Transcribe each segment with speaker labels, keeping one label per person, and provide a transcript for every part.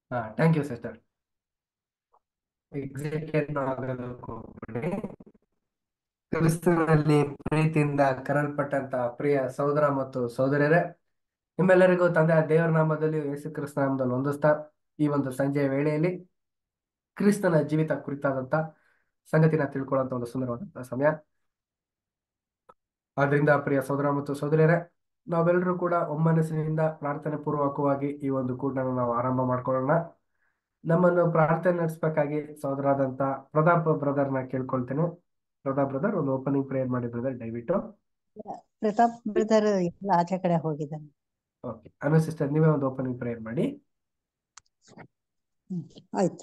Speaker 1: ಹಾ thank you sister exit ಆಗೋದಕ್ಕೂ ಬಿಡಿ. ಕ್ರಿಸ್ತನಲ್ಲಿ ಪ್ರೀತಿಯಿಂದ ಕರೆಯಲ್ಪಟ್ಟಂತ ಪ್ರಿಯ ಸಹೋದರ ಮತ್ತು ಸಹೋದರಿಯರೇ ನಿಮ್ಮೆಲ್ಲರಿಗೂ ತಂದೆ ದೇವರ ನಾಮದಲ್ಲಿ ಯೇಸು ಕ್ರಿಸ್ತ ನಾಮದಲ್ಲಿ ಹೊಂದಿಸ್ತಾ ಈ ಒಂದು ಸಂಜೆಯ ವೇಳೆಯಲ್ಲಿ ಕ್ರಿಸ್ತನ ಜೀವಿತ ಕುರಿತಾದಂತ ಸಂಗತಿನ ತಿಳ್ಕೊಳ್ಳುವಂತ ಒಂದು ಸುಂದರವಾದಂತಹ ಸಮಯ ಆದ್ರಿಂದ ಪ್ರಿಯ ಸಹೋದರ ಮತ್ತು ಸಹೋದರಿಯರೇ ನಾವೆಲ್ಲರೂ ಕೂಡ ಒಮ್ಮನಸ್ಸಿನಿಂದ ಪ್ರಾರ್ಥನೆ ಪೂರ್ವಕವಾಗಿ ಈ ಒಂದು ಕೂಟನ್ನು ನಾವು ಆರಂಭ ಮಾಡ್ಕೊಳ್ಳೋಣ ನಮ್ಮನ್ನು ಪ್ರಾರ್ಥನೆ ನಡೆಸಬೇಕಾಗಿ ಸಹೋದರಾದಂತ ಪ್ರತಾಪ್ ಬ್ರದರ್ನ ಕೇಳ್ಕೊಳ್ತೇನೆ ಪ್ರತಾಪ್ ಬ್ರದರ್ ಒಂದು ಓಪನಿಂಗ್ ಪ್ರೇಯರ್ ಮಾಡಿ ಬ್ರದರ್ ದಯವಿಟ್ಟು
Speaker 2: ಪ್ರತಾಪ್ ಬ್ರದರ್ ಎಲ್ಲ ಆಚೆ ಕಡೆ ಹೋಗಿದ್ದಾನೆ
Speaker 1: ಓಕೆ ಅನು ಸಿಸ್ಟರ್ ನೀವೇ ಒಂದು ಓಪನಿಂಗ್ ಪ್ರೇಯರ್ ಮಾಡಿ
Speaker 2: ಹ್ಮ್. ಆಯ್ತು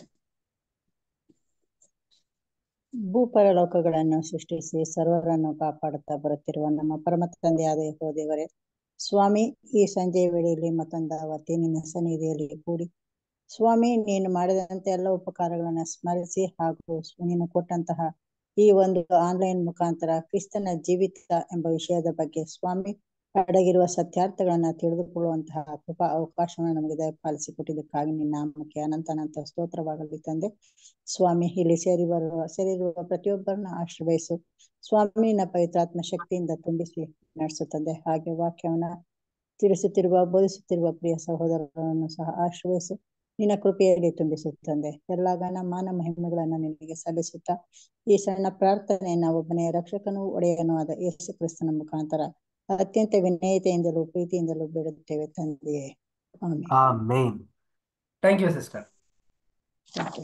Speaker 2: ಭೂಪರಲೋಕಗಳನ್ನು ಸೃಷ್ಟಿಸಿ ಸರ್ವರನ್ನು ಕಾಪಾಡುತ್ತಾ ಬರುತ್ತಿರುವ ನಮ್ಮ ಪರಮ ತಂದೆಯಾದ ಯೆಹೋವ ದೇವರೇ ಸ್ವಾಮಿ ಈ ಸಂಜೆಯ ವೇಳೆಯಲ್ಲಿ ಮತ್ತೊಂದು ಆವತ್ತಿ ನಿನ್ನ ಸನ್ನಿಧಿಯಲ್ಲಿ ಕೂಡಿ ಸ್ವಾಮಿ ನೀನು ಮಾಡಿದಂತೆ ಎಲ್ಲ ಉಪಕಾರಗಳನ್ನು ಸ್ಮರಿಸಿ ಹಾಗೂ ನೀನು ಕೊಟ್ಟಂತಹ ಈ ಒಂದು ಆನ್ಲೈನ್ ಮುಖಾಂತರ ಕ್ರಿಸ್ತನ ಜೀವಿತ ಎಂಬ ವಿಷಯದ ಬಗ್ಗೆ ಸ್ವಾಮಿ ಅಡಗಿರುವ ಸತ್ಯಾರ್ಥಗಳನ್ನ ತಿಳಿದುಕೊಳ್ಳುವಂತಹ ಕೃಪಾ ಅವಕಾಶವನ್ನು ನಮಗೆ ದಯಪಾಲಿಸಿ ಕೊಟ್ಟಿದ್ದಕ್ಕಾಗಿ ನಿನ್ನ ನಾಮಕ್ಕೆ ಅನಂತ ಅನಂತ ಸ್ತೋತ್ರವಾಗಲಿ ತಂದೆ ಸ್ವಾಮಿ ಇಲ್ಲಿ ಸೇರಿ ಬರುವ ಸೇರಿರುವ ಪ್ರತಿಯೊಬ್ಬರನ್ನ ಆಶ್ರಯಿಸು ಸ್ವಾಮಿ ನಿನ್ನ ಪವಿತ್ರಾತ್ಮ ಶಕ್ತಿಯಿಂದ ತುಂಬಿಸಿ ನಡೆಸು ತಂದೆ ಹಾಗೆ ವಾಕ್ಯವನ್ನ ತಿಳಿಸುತ್ತಿರುವ ಬೋಧಿಸುತ್ತಿರುವ ಪ್ರಿಯ ಸಹೋದರರನ್ನು ಸಹ ಆಶ್ರಯಿಸು ನಿನ್ನ ಕೃಪೆಯಲ್ಲಿ ತುಂಬಿಸು ತಂದೆ ಎಲ್ಲ ಘನ ಮಾನ ಮಹಿಮೆಗಳನ್ನ ನಿನಗೆ ಸಲ್ಲಿಸುತ್ತಾ ಈ ಸಣ್ಣ ಪ್ರಾರ್ಥನೆಯನ್ನ ಒಬ್ಬನೇ ರಕ್ಷಕನೂ ಒಡೆಯನೂ ಆದ ಯೇಸು ಕ್ರಿಸ್ತನ ಮುಖಾಂತರ ಅತ್ಯಂತ ವಿನಯತೆಯಿಂದಲೂ ಪ್ರೀತಿಯಿಂದಲೂ ಬೇಡುತ್ತೇವೆ ತಂದೆಯೇ amen
Speaker 1: amen thank you sister
Speaker 2: Thank you.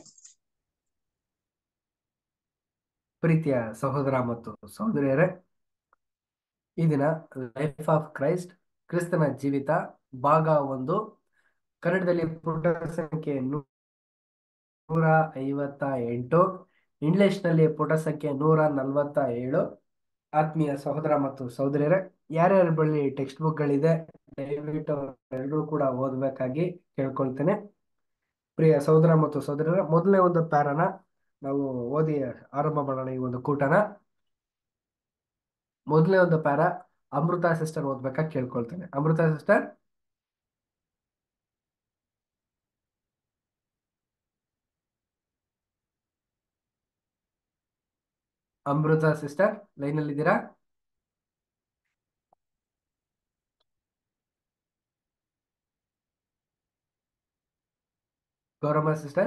Speaker 1: ಪ್ರೀತಿಯ ಸಹೋದರ ಮತ್ತು ಸಹೋದರಿಯರೇ ಈ ದಿನ ಲೈಫ್ ಆಫ್ ಕ್ರೈಸ್ಟ್ ಕ್ರಿಸ್ತನ ಜೀವಿತ ಭಾಗ ಒಂದು ಕನ್ನಡದಲ್ಲಿ ಪುಟ ಸಂಖ್ಯೆ ನೂರ ಐವತ್ತ ಎಂಟು ಇಂಗ್ಲಿಷ್ನಲ್ಲಿ ಪುಟ ಸಂಖ್ಯೆ ನೂರ ನಲವತ್ತ ಏಳು ಆತ್ಮೀಯ ಸಹೋದರ ಮತ್ತು ಸಹೋದರಿಯರೇ ಯಾರ್ಯಾರ ಬಳಿ ಟೆಕ್ಸ್ಟ್ ಬುಕ್ಗಳಿದೆ ದಯವಿಟ್ಟು ಎಲ್ಲರೂ ಕೂಡ ಓದಬೇಕಾಗಿ ಕೇಳ್ಕೊಳ್ತೇನೆ ಪ್ರಿಯ ಸಹೋದರ ಮತ್ತು ಸಹೋದರರ ಮೊದಲನೇ ಒಂದು ಪ್ಯಾರನ ನಾವು ಓದಿ ಆರಂಭ ಮಾಡೋಣ ಈ ಒಂದು ಕೂಟನ ಮೊದಲನೇ ಒಂದು ಪ್ಯಾರ ಅಮೃತ ಸಿಸ್ಟರ್ ಓದ್ಬೇಕಾ ಕೇಳ್ಕೊಳ್ತೇನೆ ಅಮೃತ ಸಿಸ್ಟರ್ ಅಮೃತ ಸಿಸ್ಟರ್ ಲೈನಲ್ಲಿ ಇದ್ದೀರಾ Gowramma sister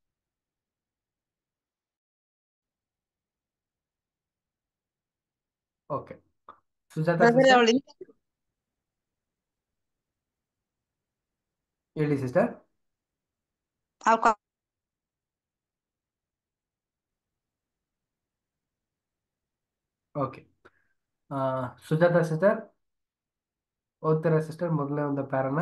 Speaker 1: okay Sujatha sister ಹೇಳಿ ಸಿಸ್ಟರ್ ಓಕೆ ಸುಜಾತ ಸಿಸ್ಟರ್ ಓದ್ತೀರಾ ಸಿಸ್ಟರ್ ಮೊದಲನೇ ಒಂದು ಪ್ಯಾರನ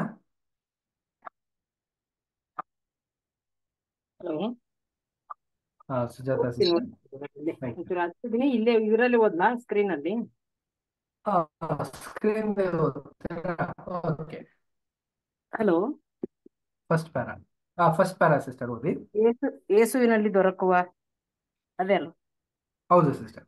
Speaker 3: ಹಲೋ
Speaker 1: ಹಾ ಸುಜಾತ ಸಿಸ್ಟರ್ Thank you.
Speaker 3: ಹಚ್ಚಿದೀನಿ ಇಲ್ಲೇ ಇದರಲ್ಲಿ ಓದ್ಲಾ ಸ್ಕ್ರೀನ್ ಅಲ್ಲಿ
Speaker 1: screen okay
Speaker 3: hello
Speaker 1: first para ಹಾ ಫಸ್ಟ್ ಪ್ಯಾರಾ ಸಿಸ್ಟರ್ ಓದಿ
Speaker 3: ಏಸು ಏಸುವಿನಲ್ಲಿ ದೊರಕುವ ಅದೇ ಅಲ್ಲ
Speaker 1: ಹೌದು ಸಿಸ್ಟರ್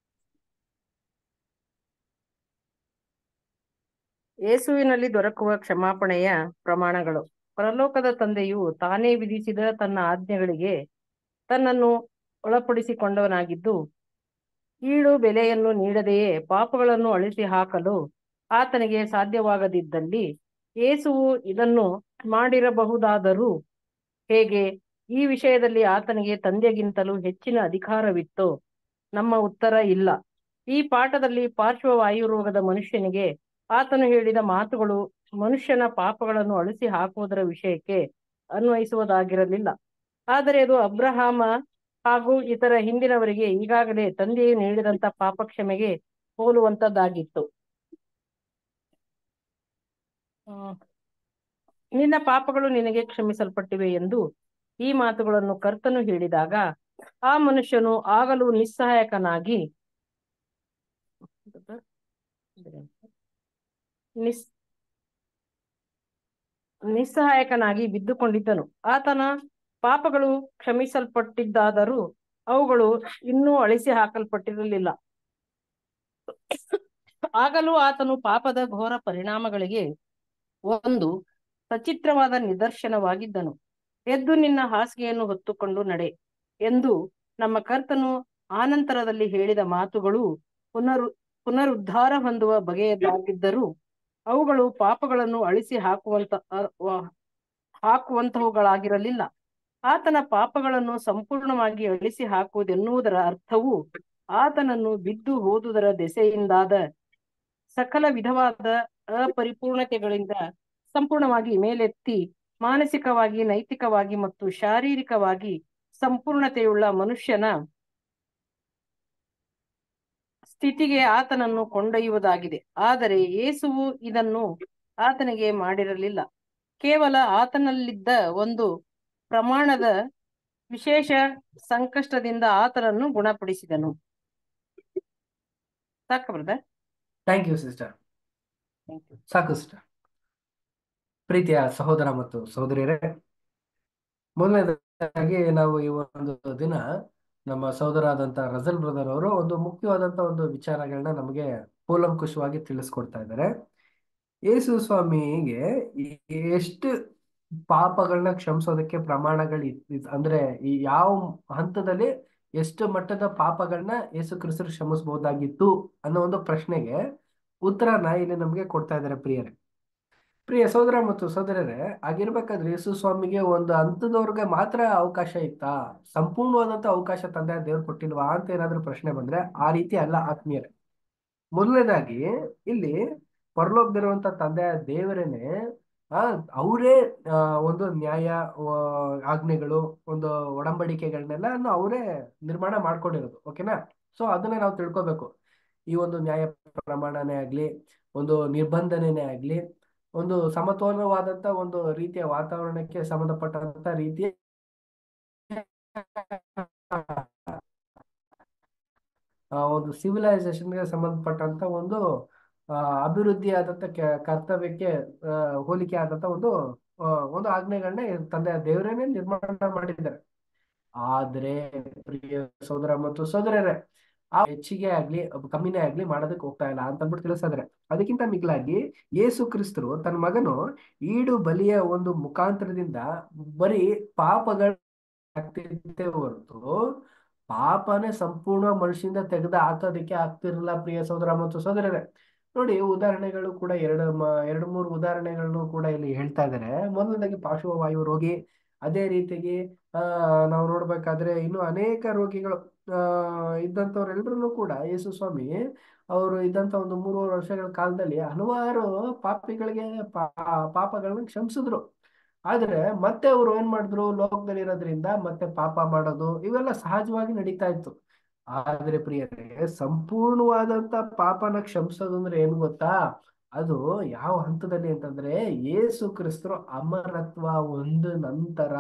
Speaker 3: ಏಸುವಿನಲ್ಲಿ ದೊರಕುವ ಕ್ಷಮಾಪಣೆಯ ಪ್ರಮಾಣಗಳು ಪರಲೋಕದ ತಂದೆಯು ತಾನೇ ವಿಧಿಸಿದ ತನ್ನ ಆಜ್ಞೆಗಳಿಗೆ ತನ್ನನ್ನು ಒಳಪಡಿಸಿಕೊಂಡವನಾಗಿದ್ದು ಈಡು ಬೆಲೆಯನ್ನು ನೀಡದೆಯೇ ಪಾಪಗಳನ್ನು ಅಳಿಸಿ ಹಾಕಲು ಆತನಿಗೆ ಸಾಧ್ಯವಾಗದಿದ್ದಲ್ಲಿ ಯೇಸುವು ಇದನ್ನು ಮಾಡಿರಬಹುದಾದರೂ ಹೇಗೆ ಈ ವಿಷಯದಲ್ಲಿ ಆತನಿಗೆ ತಂದೆಗಿಂತಲೂ ಹೆಚ್ಚಿನ ಅಧಿಕಾರವಿತ್ತು ನಮ್ಮ ಉತ್ತರ ಇಲ್ಲ ಈ ಪಾಠದಲ್ಲಿ ಪಾರ್ಶ್ವವಾಯು ರೋಗದ ಮನುಷ್ಯನಿಗೆ ಆತನು ಹೇಳಿದ ಮಾತುಗಳು ಮನುಷ್ಯನ ಪಾಪಗಳನ್ನು ಅಳಿಸಿ ಹಾಕುವುದರ ವಿಷಯಕ್ಕೆ ಅನ್ವಯಿಸುವುದಾಗಿರಲಿಲ್ಲ ಆದರೆ ಅದು ಅಬ್ರಹಾಮ ಹಾಗೂ ಇತರ ಹಿಂದಿನವರಿಗೆ ಈಗಾಗಲೇ ತಂದೆಯು ನೀಡಿದಂತ ಪಾಪ ಕ್ಷಮೆಗೆ ಹೋಲುವಂತದ್ದಾಗಿತ್ತು ಹ್ಮ್. ನಿನ್ನ ಪಾಪಗಳು ನಿನಗೆ ಕ್ಷಮಿಸಲ್ಪಟ್ಟಿವೆ ಎಂದು ಈ ಮಾತುಗಳನ್ನು ಕರ್ತನು ಹೇಳಿದಾಗ ಆ ಮನುಷ್ಯನು ಆಗಲೂ ನಿಸ್ಸಹಾಯಕನಾಗಿ ನಿಸ್ ನಿಸ್ಸಹಾಯಕನಾಗಿ ಬಿದ್ದುಕೊಂಡಿದ್ದನು ಆತನ ಪಾಪಗಳು ಕ್ಷಮಿಸಲ್ಪಟ್ಟಿದ್ದಾದರೂ ಅವುಗಳು ಇನ್ನೂ ಅಳಿಸಿ ಹಾಕಲ್ಪಟ್ಟಿರಲಿಲ್ಲ ಆಗಲೂ ಆತನು ಪಾಪದ ಘೋರ ಪರಿಣಾಮಗಳಿಗೆ ಒಂದು ಸಚಿತ್ರವಾದ ನಿದರ್ಶನವಾಗಿದ್ದನು ಎದ್ದು ನಿನ್ನ ಹಾಸಿಗೆಯನ್ನು ಹೊತ್ತುಕೊಂಡು ನಡೆ ಎಂದು ನಮ್ಮ ಕರ್ತನು ಆನಂತರದಲ್ಲಿ ಹೇಳಿದ ಮಾತುಗಳು ಪುನರು ಪುನರುದ್ಧಾರ ಹೊಂದುವ ಬಗೆಯದಾಗಿದ್ದರೂ ಅವುಗಳು ಪಾಪಗಳನ್ನು ಅಳಿಸಿ ಹಾಕುವಂತ ಅ- ವ- ಹಾಕುವಂತಹವುಗಳಾಗಿರಲಿಲ್ಲ ಆತನ ಪಾಪಗಳನ್ನು ಸಂಪೂರ್ಣವಾಗಿ ಅಳಿಸಿ ಹಾಕುವುದೆನ್ನುವುದರ ಅರ್ಥವು ಆತನನ್ನು ಬಿದ್ದು ಹೋದುದರ ದೆಸೆಯಿಂದಾದ ಸಕಲ ವಿಧವಾದ ಅಪರಿಪೂರ್ಣತೆಗಳಿಂದ ಸಂಪೂರ್ಣವಾಗಿ ಮೇಲೆತ್ತಿ ಮಾನಸಿಕವಾಗಿ ನೈತಿಕವಾಗಿ ಮತ್ತು ಶಾರೀರಿಕವಾಗಿ ಸಂಪೂರ್ಣತೆಯುಳ್ಳ ಮನುಷ್ಯನ ಸ್ಥಿತಿಗೆ ಆತನನ್ನು ಕೊಂಡೊಯ್ಯುವುದಾಗಿದೆ ಆದರೆ ಯೇಸುವು ಇದನ್ನು ಆತನಿಗೆ ಮಾಡಿರಲಿಲ್ಲ ಕೇವಲ ಆತನಲ್ಲಿದ್ದ ಒಂದು ಪ್ರಮಾಣದ ವಿಶೇಷ ಸಂಕಷ್ಟದಿಂದ ಆತನನ್ನು ಗುಣಪಡಿಸಿದನು ಸಾಕ ಬ್ರದರ್
Speaker 1: ಥ್ಯಾಂಕ್ ಯು ಸಿಸ್ಟರ್ ಸಾಕು ಸಿಸ್ಟರ್ ಪ್ರೀತಿಯ ಸಹೋದರ ಮತ್ತು ಸಹೋದರಿಯರೇ ಮೊದಲನೇದಾಗಿ ನಾವು ಈ ಒಂದು ದಿನ ನಮ್ಮ ಸಹೋದರ ಆದಂತ ರಜಲ್ ಬ್ರದರ್ ಅವರು ಒಂದು ಮುಖ್ಯವಾದಂತ ಒಂದು ವಿಚಾರಗಳನ್ನ ನಮಗೆ ಕೂಲಂಕುಷವಾಗಿ ತಿಳಿಸ್ಕೊಡ್ತಾ ಇದ್ದಾರೆ ಯೇಸು ಸ್ವಾಮಿಗೆ ಈ- ಎಷ್ಟು ಪಾಪಗಳನ್ನ ಕ್ಷಮಿಸೋದಕ್ಕೆ ಪ್ರಮಾಣಗಳು ಇತ್- ಇತ್- ಅಂದ್ರೆ ಈ ಯಾವ ಹಂತದಲ್ಲಿ ಎಷ್ಟು ಮಟ್ಟದ ಪಾಪಗಳನ್ನ ಯೇಸು ಕ್ರಿಸ್ತರು ಕ್ಷಮಿಸಬಹುದಾಗಿತ್ತು ಅನ್ನೋ ಒಂದು ಪ್ರಶ್ನೆಗೆ ಉತ್ತರನ ಇಲ್ಲಿ ನಮಗೆ ಕೊಡ್ತಾ ಇದ್ದಾರೆ ಪ್ರಿಯರೇ ಪ್ರಿಯ ಸಹೋದರ ಮತ್ತು ಸಹೋದರರೇ ಆಗಿರ್ಬೇಕಾದ್ರೆ ಯೇಸು ಸ್ವಾಮಿಗೆ ಒಂದು ಹಂತದವ್ರಿಗೆ ಮಾತ್ರ ಅವಕಾಶ ಇತ್ತಾ ಸಂಪೂರ್ಣವಾದಂತ ಅವಕಾಶ ತಂದೆ ದೇವ್ರು ಕೊಟ್ಟಿಲ್ವಾ ಅಂತ ಏನಾದ್ರೂ ಪ್ರಶ್ನೆ ಬಂದ್ರೆ ಆ ರೀತಿ ಅಲ್ಲ ಆತ್ಮೀಯರೇ ಮೊದಲನೇದಾಗಿ ಇಲ್ಲಿ ಪರಲೋಕದಿರುವಂತ ತಂದೆಯ ದೇವರೇನೆ ಆ ಅವರೇ ಆ, ಒಂದು ನ್ಯಾಯ ಆ, ಆಜ್ಞೆಗಳು ಒಂದು ಒಡಂಬಡಿಕೆಗಳನ್ನೆಲ್ಲ ಅವರೇ ನಿರ್ಮಾಣ ಮಾಡ್ಕೊಂಡಿರೋದು ಓಕೆನಾ ಸೊ ಅದನ್ನ ನಾವು ತಿಳ್ಕೊಬೇಕು ಈ ಒಂದು ನ್ಯಾಯ ಪ್ರಮಾಣನೇ ಆಗ್ಲಿ ಒಂದು ನಿರ್ಬಂಧನೆನೇ ಆಗ್ಲಿ ಒಂದು ಸಮತೋಲನವಾದಂತ ಒಂದು ರೀತಿಯ ವಾತಾವರಣಕ್ಕೆ ಸಂಬಂಧಪಟ್ಟಂತ ರೀತಿಯ ಆ, ಒಂದು ಸಿವಿಲೈಸೇಷನ್ಗೆ ಸಂಬಂಧಪಟ್ಟಂತ ಒಂದು ಆ, ಅಭಿವೃದ್ಧಿ ಆದಂತ ಕೆ- ಕರ್ತವ್ಯಕ್ಕೆ ಆ, ಹೋಲಿಕೆ ಆದಂತ ಒಂದು ಆ, ಒಂದು ಆಜ್ಞೆಗಳನ್ನ ತಂದೆ ದೇವರೇನೆ ನಿರ್ಮಾಣ ಮಾಡಿದ್ದಾರೆ ಆದ್ರೆ ಪ್ರಿಯ ಸಹೋದರ ಮತ್ತು ಸಹೋದರರೇ ಆ ಹೆಚ್ಚಿಗೆ ಆಗ್ಲಿ ಕಮ್ಮಿನೇ ಆಗ್ಲಿ ಮಾಡೋದಕ್ಕೆ ಹೋಗ್ತಾ ಇಲ್ಲ ಅಂತ ಅಂದ್ಬಿಟ್ಟು ತಿಳಿಸಿದ್ರೆ ಅದಕ್ಕಿಂತ ಮಿಗಿಲಾಗಿ ಯೇಸು ಕ್ರಿಸ್ತರು ತನ್ನ ಮಗನು ಈಡು ಬಲಿಯ ಒಂದು ಮುಖಾಂತರದಿಂದ ಬರೀ ಪಾಪಗಳ ಆಗ್ತಿದ್ದೇ ಹೊರತು ಪಾಪನೇ ಸಂಪೂರ್ಣ ಮನುಷ್ಯನಿಂದ ತೆಗೆದು ಹಾಕೋದಕ್ಕೆ ಆಗ್ತಿರಲಿಲ್ಲ ಪ್ರಿಯ ಸಹೋದರ ಮತ್ತು ಸಹೋದರರೇ ನೋಡಿ ಉದಾಹರಣೆಗಳು ಕೂಡ ಎರಡು ಮ- ಎರಡು ಮೂರು ಉದಾಹರಣೆಗಳನ್ನು ಕೂಡ ಇಲ್ಲಿ ಹೇಳ್ತಾ ಇದ್ದಾರೆ ಮೊದಲನೇದಾಗಿ ಪಾರ್ಶ್ವವಾಯು ರೋಗಿ ಅದೇ ರೀತಿಯಾಗಿ ಆ ನಾವು ನೋಡ್ಬೇಕಾದ್ರೆ ಇನ್ನು ಅನೇಕ ರೋಗಿಗಳು ಆ ಇದ್ದಂಥವ್ರೆಲ್ಲರೂ ಕೂಡ ಯೇಸು ಸ್ವಾಮಿ ಅವರು ಇದ್ದಂತ ಒಂದು ಮೂರುವರೆ ವರ್ಷಗಳ ಕಾಲದಲ್ಲಿ ಹಲವಾರು ಪಾಪಿಗಳಿಗೆ ಪಾ ಪಾಪಗಳನ್ನ ಕ್ಷಮಿಸಿದ್ರು ಆದ್ರೆ ಮತ್ತೆ ಅವರು ಏನ್ ಮಾಡಿದ್ರು ಲೋಕದಲ್ಲಿ ಇರೋದ್ರಿಂದ ಮತ್ತೆ ಪಾಪ ಮಾಡೋದು ಇವೆಲ್ಲ ಸಹಜವಾಗಿ ನಡೀತಾ ಇತ್ತು ಆದ್ರೆ ಪ್ರಿಯರೇ ಸಂಪೂರ್ಣವಾದಂತ ಪಾಪನ ಕ್ಷಮಿಸೋದು ಅಂದ್ರೆ ಏನ್ ಗೊತ್ತಾ ಅದು ಯಾವ ಹಂತದಲ್ಲಿ ಅಂತಂದ್ರೆ ಯೇಸು ಕ್ರಿಸ್ತರು ಅಮರತ್ವ ಒಂದು ನಂತರ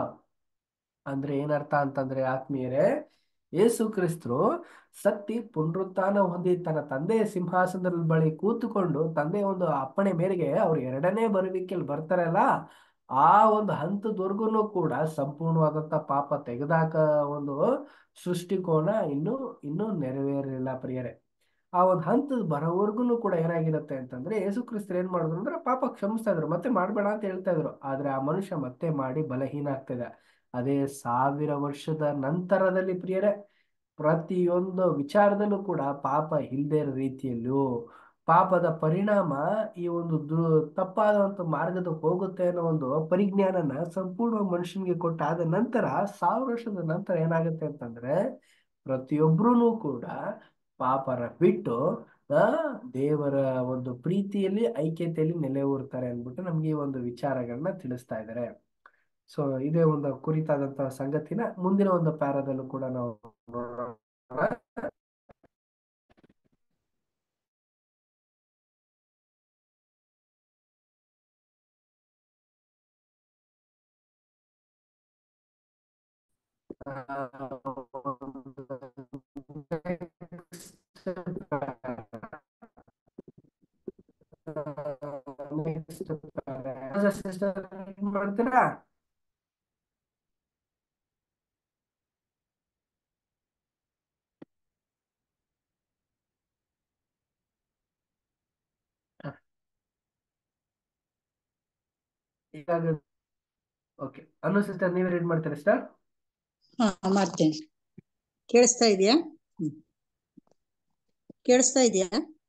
Speaker 1: ಅಂದ್ರೆ ಏನರ್ಥ ಅಂತಂದ್ರೆ ಆತ್ಮೀಯರೇ ಯೇಸು ಕ್ರಿಸ್ತರು ಸತ್ತಿ ಪುನರುತ್ಥಾನ ಹೊಂದಿ ತನ್ನ ತಂದೆಯ ಸಿಂಹಾಸನದ ಬಳಿ ಕೂತುಕೊಂಡು ತಂದೆಯ ಒಂದು ಅಪ್ಪಣೆ ಮೇರೆಗೆ ಅವ್ರು ಎರಡನೇ ಬರುವಿಕೆಯಲ್ಲಿ ಬರ್ತಾರಲ್ಲ ಆ ಒಂದು ಹಂತದವರೆಗೂ ಕೂಡ ಸಂಪೂರ್ಣವಾದಂತ ಪಾಪ ತೆಗೆದಾಕ ಒಂದು ಸೃಷ್ಟಿಕೋನ ಇನ್ನು ಇನ್ನೂ ನೆರವೇರಿಲ್ಲ ಪ್ರಿಯರೇ ಆ ಒಂದು ಹಂತದ ಬರೋವರೆಗೂ ಕೂಡ ಏನಾಗಿರುತ್ತೆ ಅಂತಂದ್ರೆ ಯೇಸು ಕ್ರಿಸ್ತರು ಏನ್ ಮಾಡಿದ್ರು ಅಂದ್ರೆ ಪಾಪ ಕ್ಷಮಿಸ್ತಾ ಇದ್ರು ಮತ್ತೆ ಮಾಡ್ಬೇಡ ಅಂತ ಹೇಳ್ತಾ ಇದ್ರು ಆದ್ರೆ ಆ ಮನುಷ್ಯ ಮತ್ತೆ ಮಾಡಿ ಬಲಹೀನ ಆಗ್ತಿದೆ ಅದೇ ಸಾವಿರ ವರ್ಷದ ನಂತರದಲ್ಲಿ ಪ್ರಿಯರೇ ಪ್ರತಿಯೊಂದು ವಿಚಾರದಲ್ಲೂ ಕೂಡ ಪಾಪ ಇಲ್ಲದೆ ಇರೋ ರೀತಿಯಲ್ಲೂ ಪಾಪದ ಪರಿಣಾಮ ಈ ಒಂದು ದು ತಪ್ಪಾದಂತ ಮಾರ್ಗದ ಹೋಗುತ್ತೆ ಅನ್ನೋ ಒಂದು ಪರಿಜ್ಞಾನನ ಸಂಪೂರ್ಣ ಮನುಷ್ಯನಿಗೆ ಕೊಟ್ಟಾದ ನಂತರ ಸಾವಿರ ವರ್ಷದ ನಂತರ ಏನಾಗುತ್ತೆ ಅಂತಂದ್ರೆ ಪ್ರತಿಯೊಬ್ರು ಕೂಡ ಪಾಪರ ಬಿಟ್ಟು ಆ ದೇವರ ಒಂದು ಪ್ರೀತಿಯಲ್ಲಿ ಐಕ್ಯತೆಯಲ್ಲಿ ನೆಲೆ ಊರ್ತಾರೆ ಅಂದ್ಬಿಟ್ಟು ನಮ್ಗೆ ಈ ಒಂದು ವಿಚಾರಗಳನ್ನ ತಿಳಿಸ್ತಾ ಇದ್ದಾರೆ ಸೊ ಇದೇ ಒಂದು ಕುರಿತಾದಂತಹ ಸಂಗತಿನ ಮುಂದಿನ ಒಂದು ಪ್ಯಾರದಲ್ಲೂ ಕೂಡ ನಾವು ನೋಡೋಣ ಮಾಡ್ತೀರಾ ಓಕೆ ಅನ್ನು ಸಿಸ್ಟರ್ ನೀವೇ ರೀಡ್ ಮಾಡ್ತೀರಾ ಸಿಸ್ಟರ್
Speaker 2: ಹಾ ಮಾಡ್ತೇನೆ ಕೇಳಿಸ್ತಾ ಇದೆಯಾ ಹ್ಮ್ ಕೇಳಿಸ್ತಾ ಇದೆಯಾ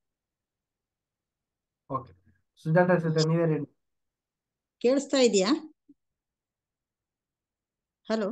Speaker 1: ಓಕೆ ಸುಜಾತ ಸಿಸ್ಟರ್ ನೀವೇ ರೀಡ್
Speaker 2: ಕೇಳಿಸ್ತಾ ಇದೆಯಾ ಹಲೋ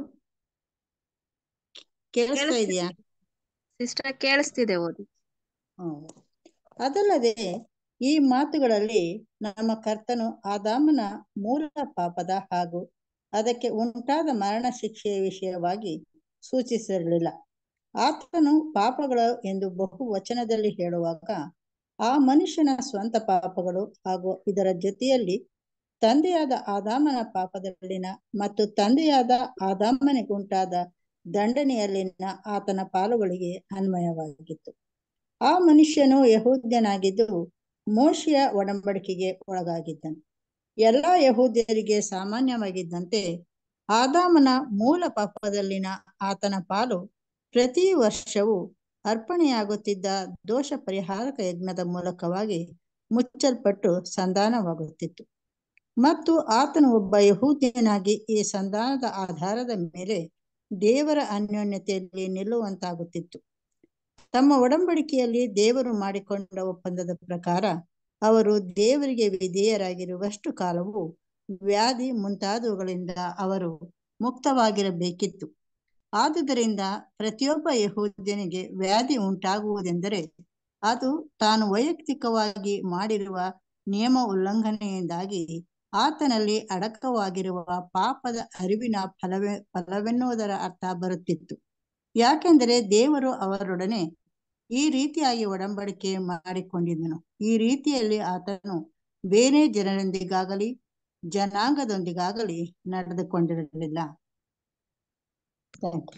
Speaker 2: ಕೇಳಿಸ್ತಾ ಇದೆಯಾ
Speaker 4: ಸಿಸ್ಟರ್ ಕೇಳಿಸ್ತಿದೆ ಓದಿ
Speaker 2: ಹ್ಮ್. ಅದಲ್ಲದೆ ಈ ಮಾತುಗಳಲ್ಲಿ ನಮ್ಮ ಕರ್ತನು ಆದಾಮನ ಮೂಲ ಪಾಪದ ಹಾಗೂ ಅದಕ್ಕೆ ಉಂಟಾದ ಮರಣ ಶಿಕ್ಷೆಯ ವಿಷಯವಾಗಿ ಸೂಚಿಸಿರಲಿಲ್ಲ ಆತನು ಪಾಪಗಳು ಎಂದು ಬಹು ವಚನದಲ್ಲಿ ಹೇಳುವಾಗ ಆ ಮನುಷ್ಯನ ಸ್ವಂತ ಪಾಪಗಳು ಹಾಗೂ ಇದರ ಜೊತೆಯಲ್ಲಿ ತಂದೆಯಾದ ಆದಾಮನ ಪಾಪದಲ್ಲಿನ ಮತ್ತು ತಂದೆಯಾದ ಆದಾಮನಿಗುಂಟಾದ ದಂಡನೆಯಲ್ಲಿನ ಆತನ ಪಾಲುಗಳಿಗೆ ಅನ್ವಯವಾಗಿತ್ತು ಆ ಮನುಷ್ಯನು ಯಹೂದ್ಯನಾಗಿದ್ದು ಮೋಶೆಯ ಒಡಂಬಡಿಕೆಗೆ ಒಳಗಾಗಿದ್ದನು ಎಲ್ಲ ಯಹೂದ್ಯರಿಗೆ ಸಾಮಾನ್ಯವಾಗಿದ್ದಂತೆ ಆದಾಮನ ಮೂಲ ಪಾಪದಲ್ಲಿನ ಆತನ ಪಾಲು ಪ್ರತಿ ವರ್ಷವೂ ಅರ್ಪಣೆಯಾಗುತ್ತಿದ್ದ ದೋಷ ಪರಿಹಾರಕ ಯಜ್ಞದ ಮೂಲಕವಾಗಿ ಮುಚ್ಚಲ್ಪಟ್ಟು ಸಂಧಾನವಾಗುತ್ತಿತ್ತು ಮತ್ತು ಆತನು ಒಬ್ಬ ಯಹೂದ್ಯನಾಗಿ ಈ ಸಂಧಾನದ ಆಧಾರದ ಮೇಲೆ ದೇವರ ಅನ್ಯೋನ್ಯತೆಯಲ್ಲಿ ನಿಲ್ಲುವಂತಾಗುತ್ತಿತ್ತು ತಮ್ಮ ಒಡಂಬಡಿಕೆಯಲ್ಲಿ ದೇವರು ಮಾಡಿಕೊಂಡ ಒಪ್ಪಂದದ ಪ್ರಕಾರ ಅವರು ದೇವರಿಗೆ ವಿಧೇಯರಾಗಿರುವಷ್ಟು ಕಾಲವು ವ್ಯಾಧಿ ಮುಂತಾದವುಗಳಿಂದ ಅವರು ಮುಕ್ತವಾಗಿರಬೇಕಿತ್ತು ಆದುದರಿಂದ ಪ್ರತಿಯೊಬ್ಬ ಯಹೂದ್ಯನಿಗೆ ವ್ಯಾಧಿ ಉಂಟಾಗುವುದೆಂದರೆ ಅದು ತಾನು ವೈಯಕ್ತಿಕವಾಗಿ ಮಾಡಿರುವ ನಿಯಮ ಉಲ್ಲಂಘನೆಯಿಂದಾಗಿ ಆತನಲ್ಲಿ ಅಡಕವಾಗಿರುವ ಪಾಪದ ಅರಿವಿನ ಫಲವೇ ಫಲವೆನ್ನುವುದರ ಅರ್ಥ ಬರುತ್ತಿತ್ತು ಯಾಕೆಂದರೆ ದೇವರು ಅವರೊಡನೆ ಈ ರೀತಿಯಾಗಿ ಒಡಂಬಡಿಕೆ ಮಾಡಿಕೊಂಡಿದ್ದನು ಈ ರೀತಿಯಲ್ಲಿ ಆತನು ಬೇರೆ ಜನರೊಂದಿಗಾಗಲಿ ಜನಾಂಗದೊಂದಿಗಾಗಲಿ ನಡೆದುಕೊಂಡಿರಲಿಲ್ಲ Thank you.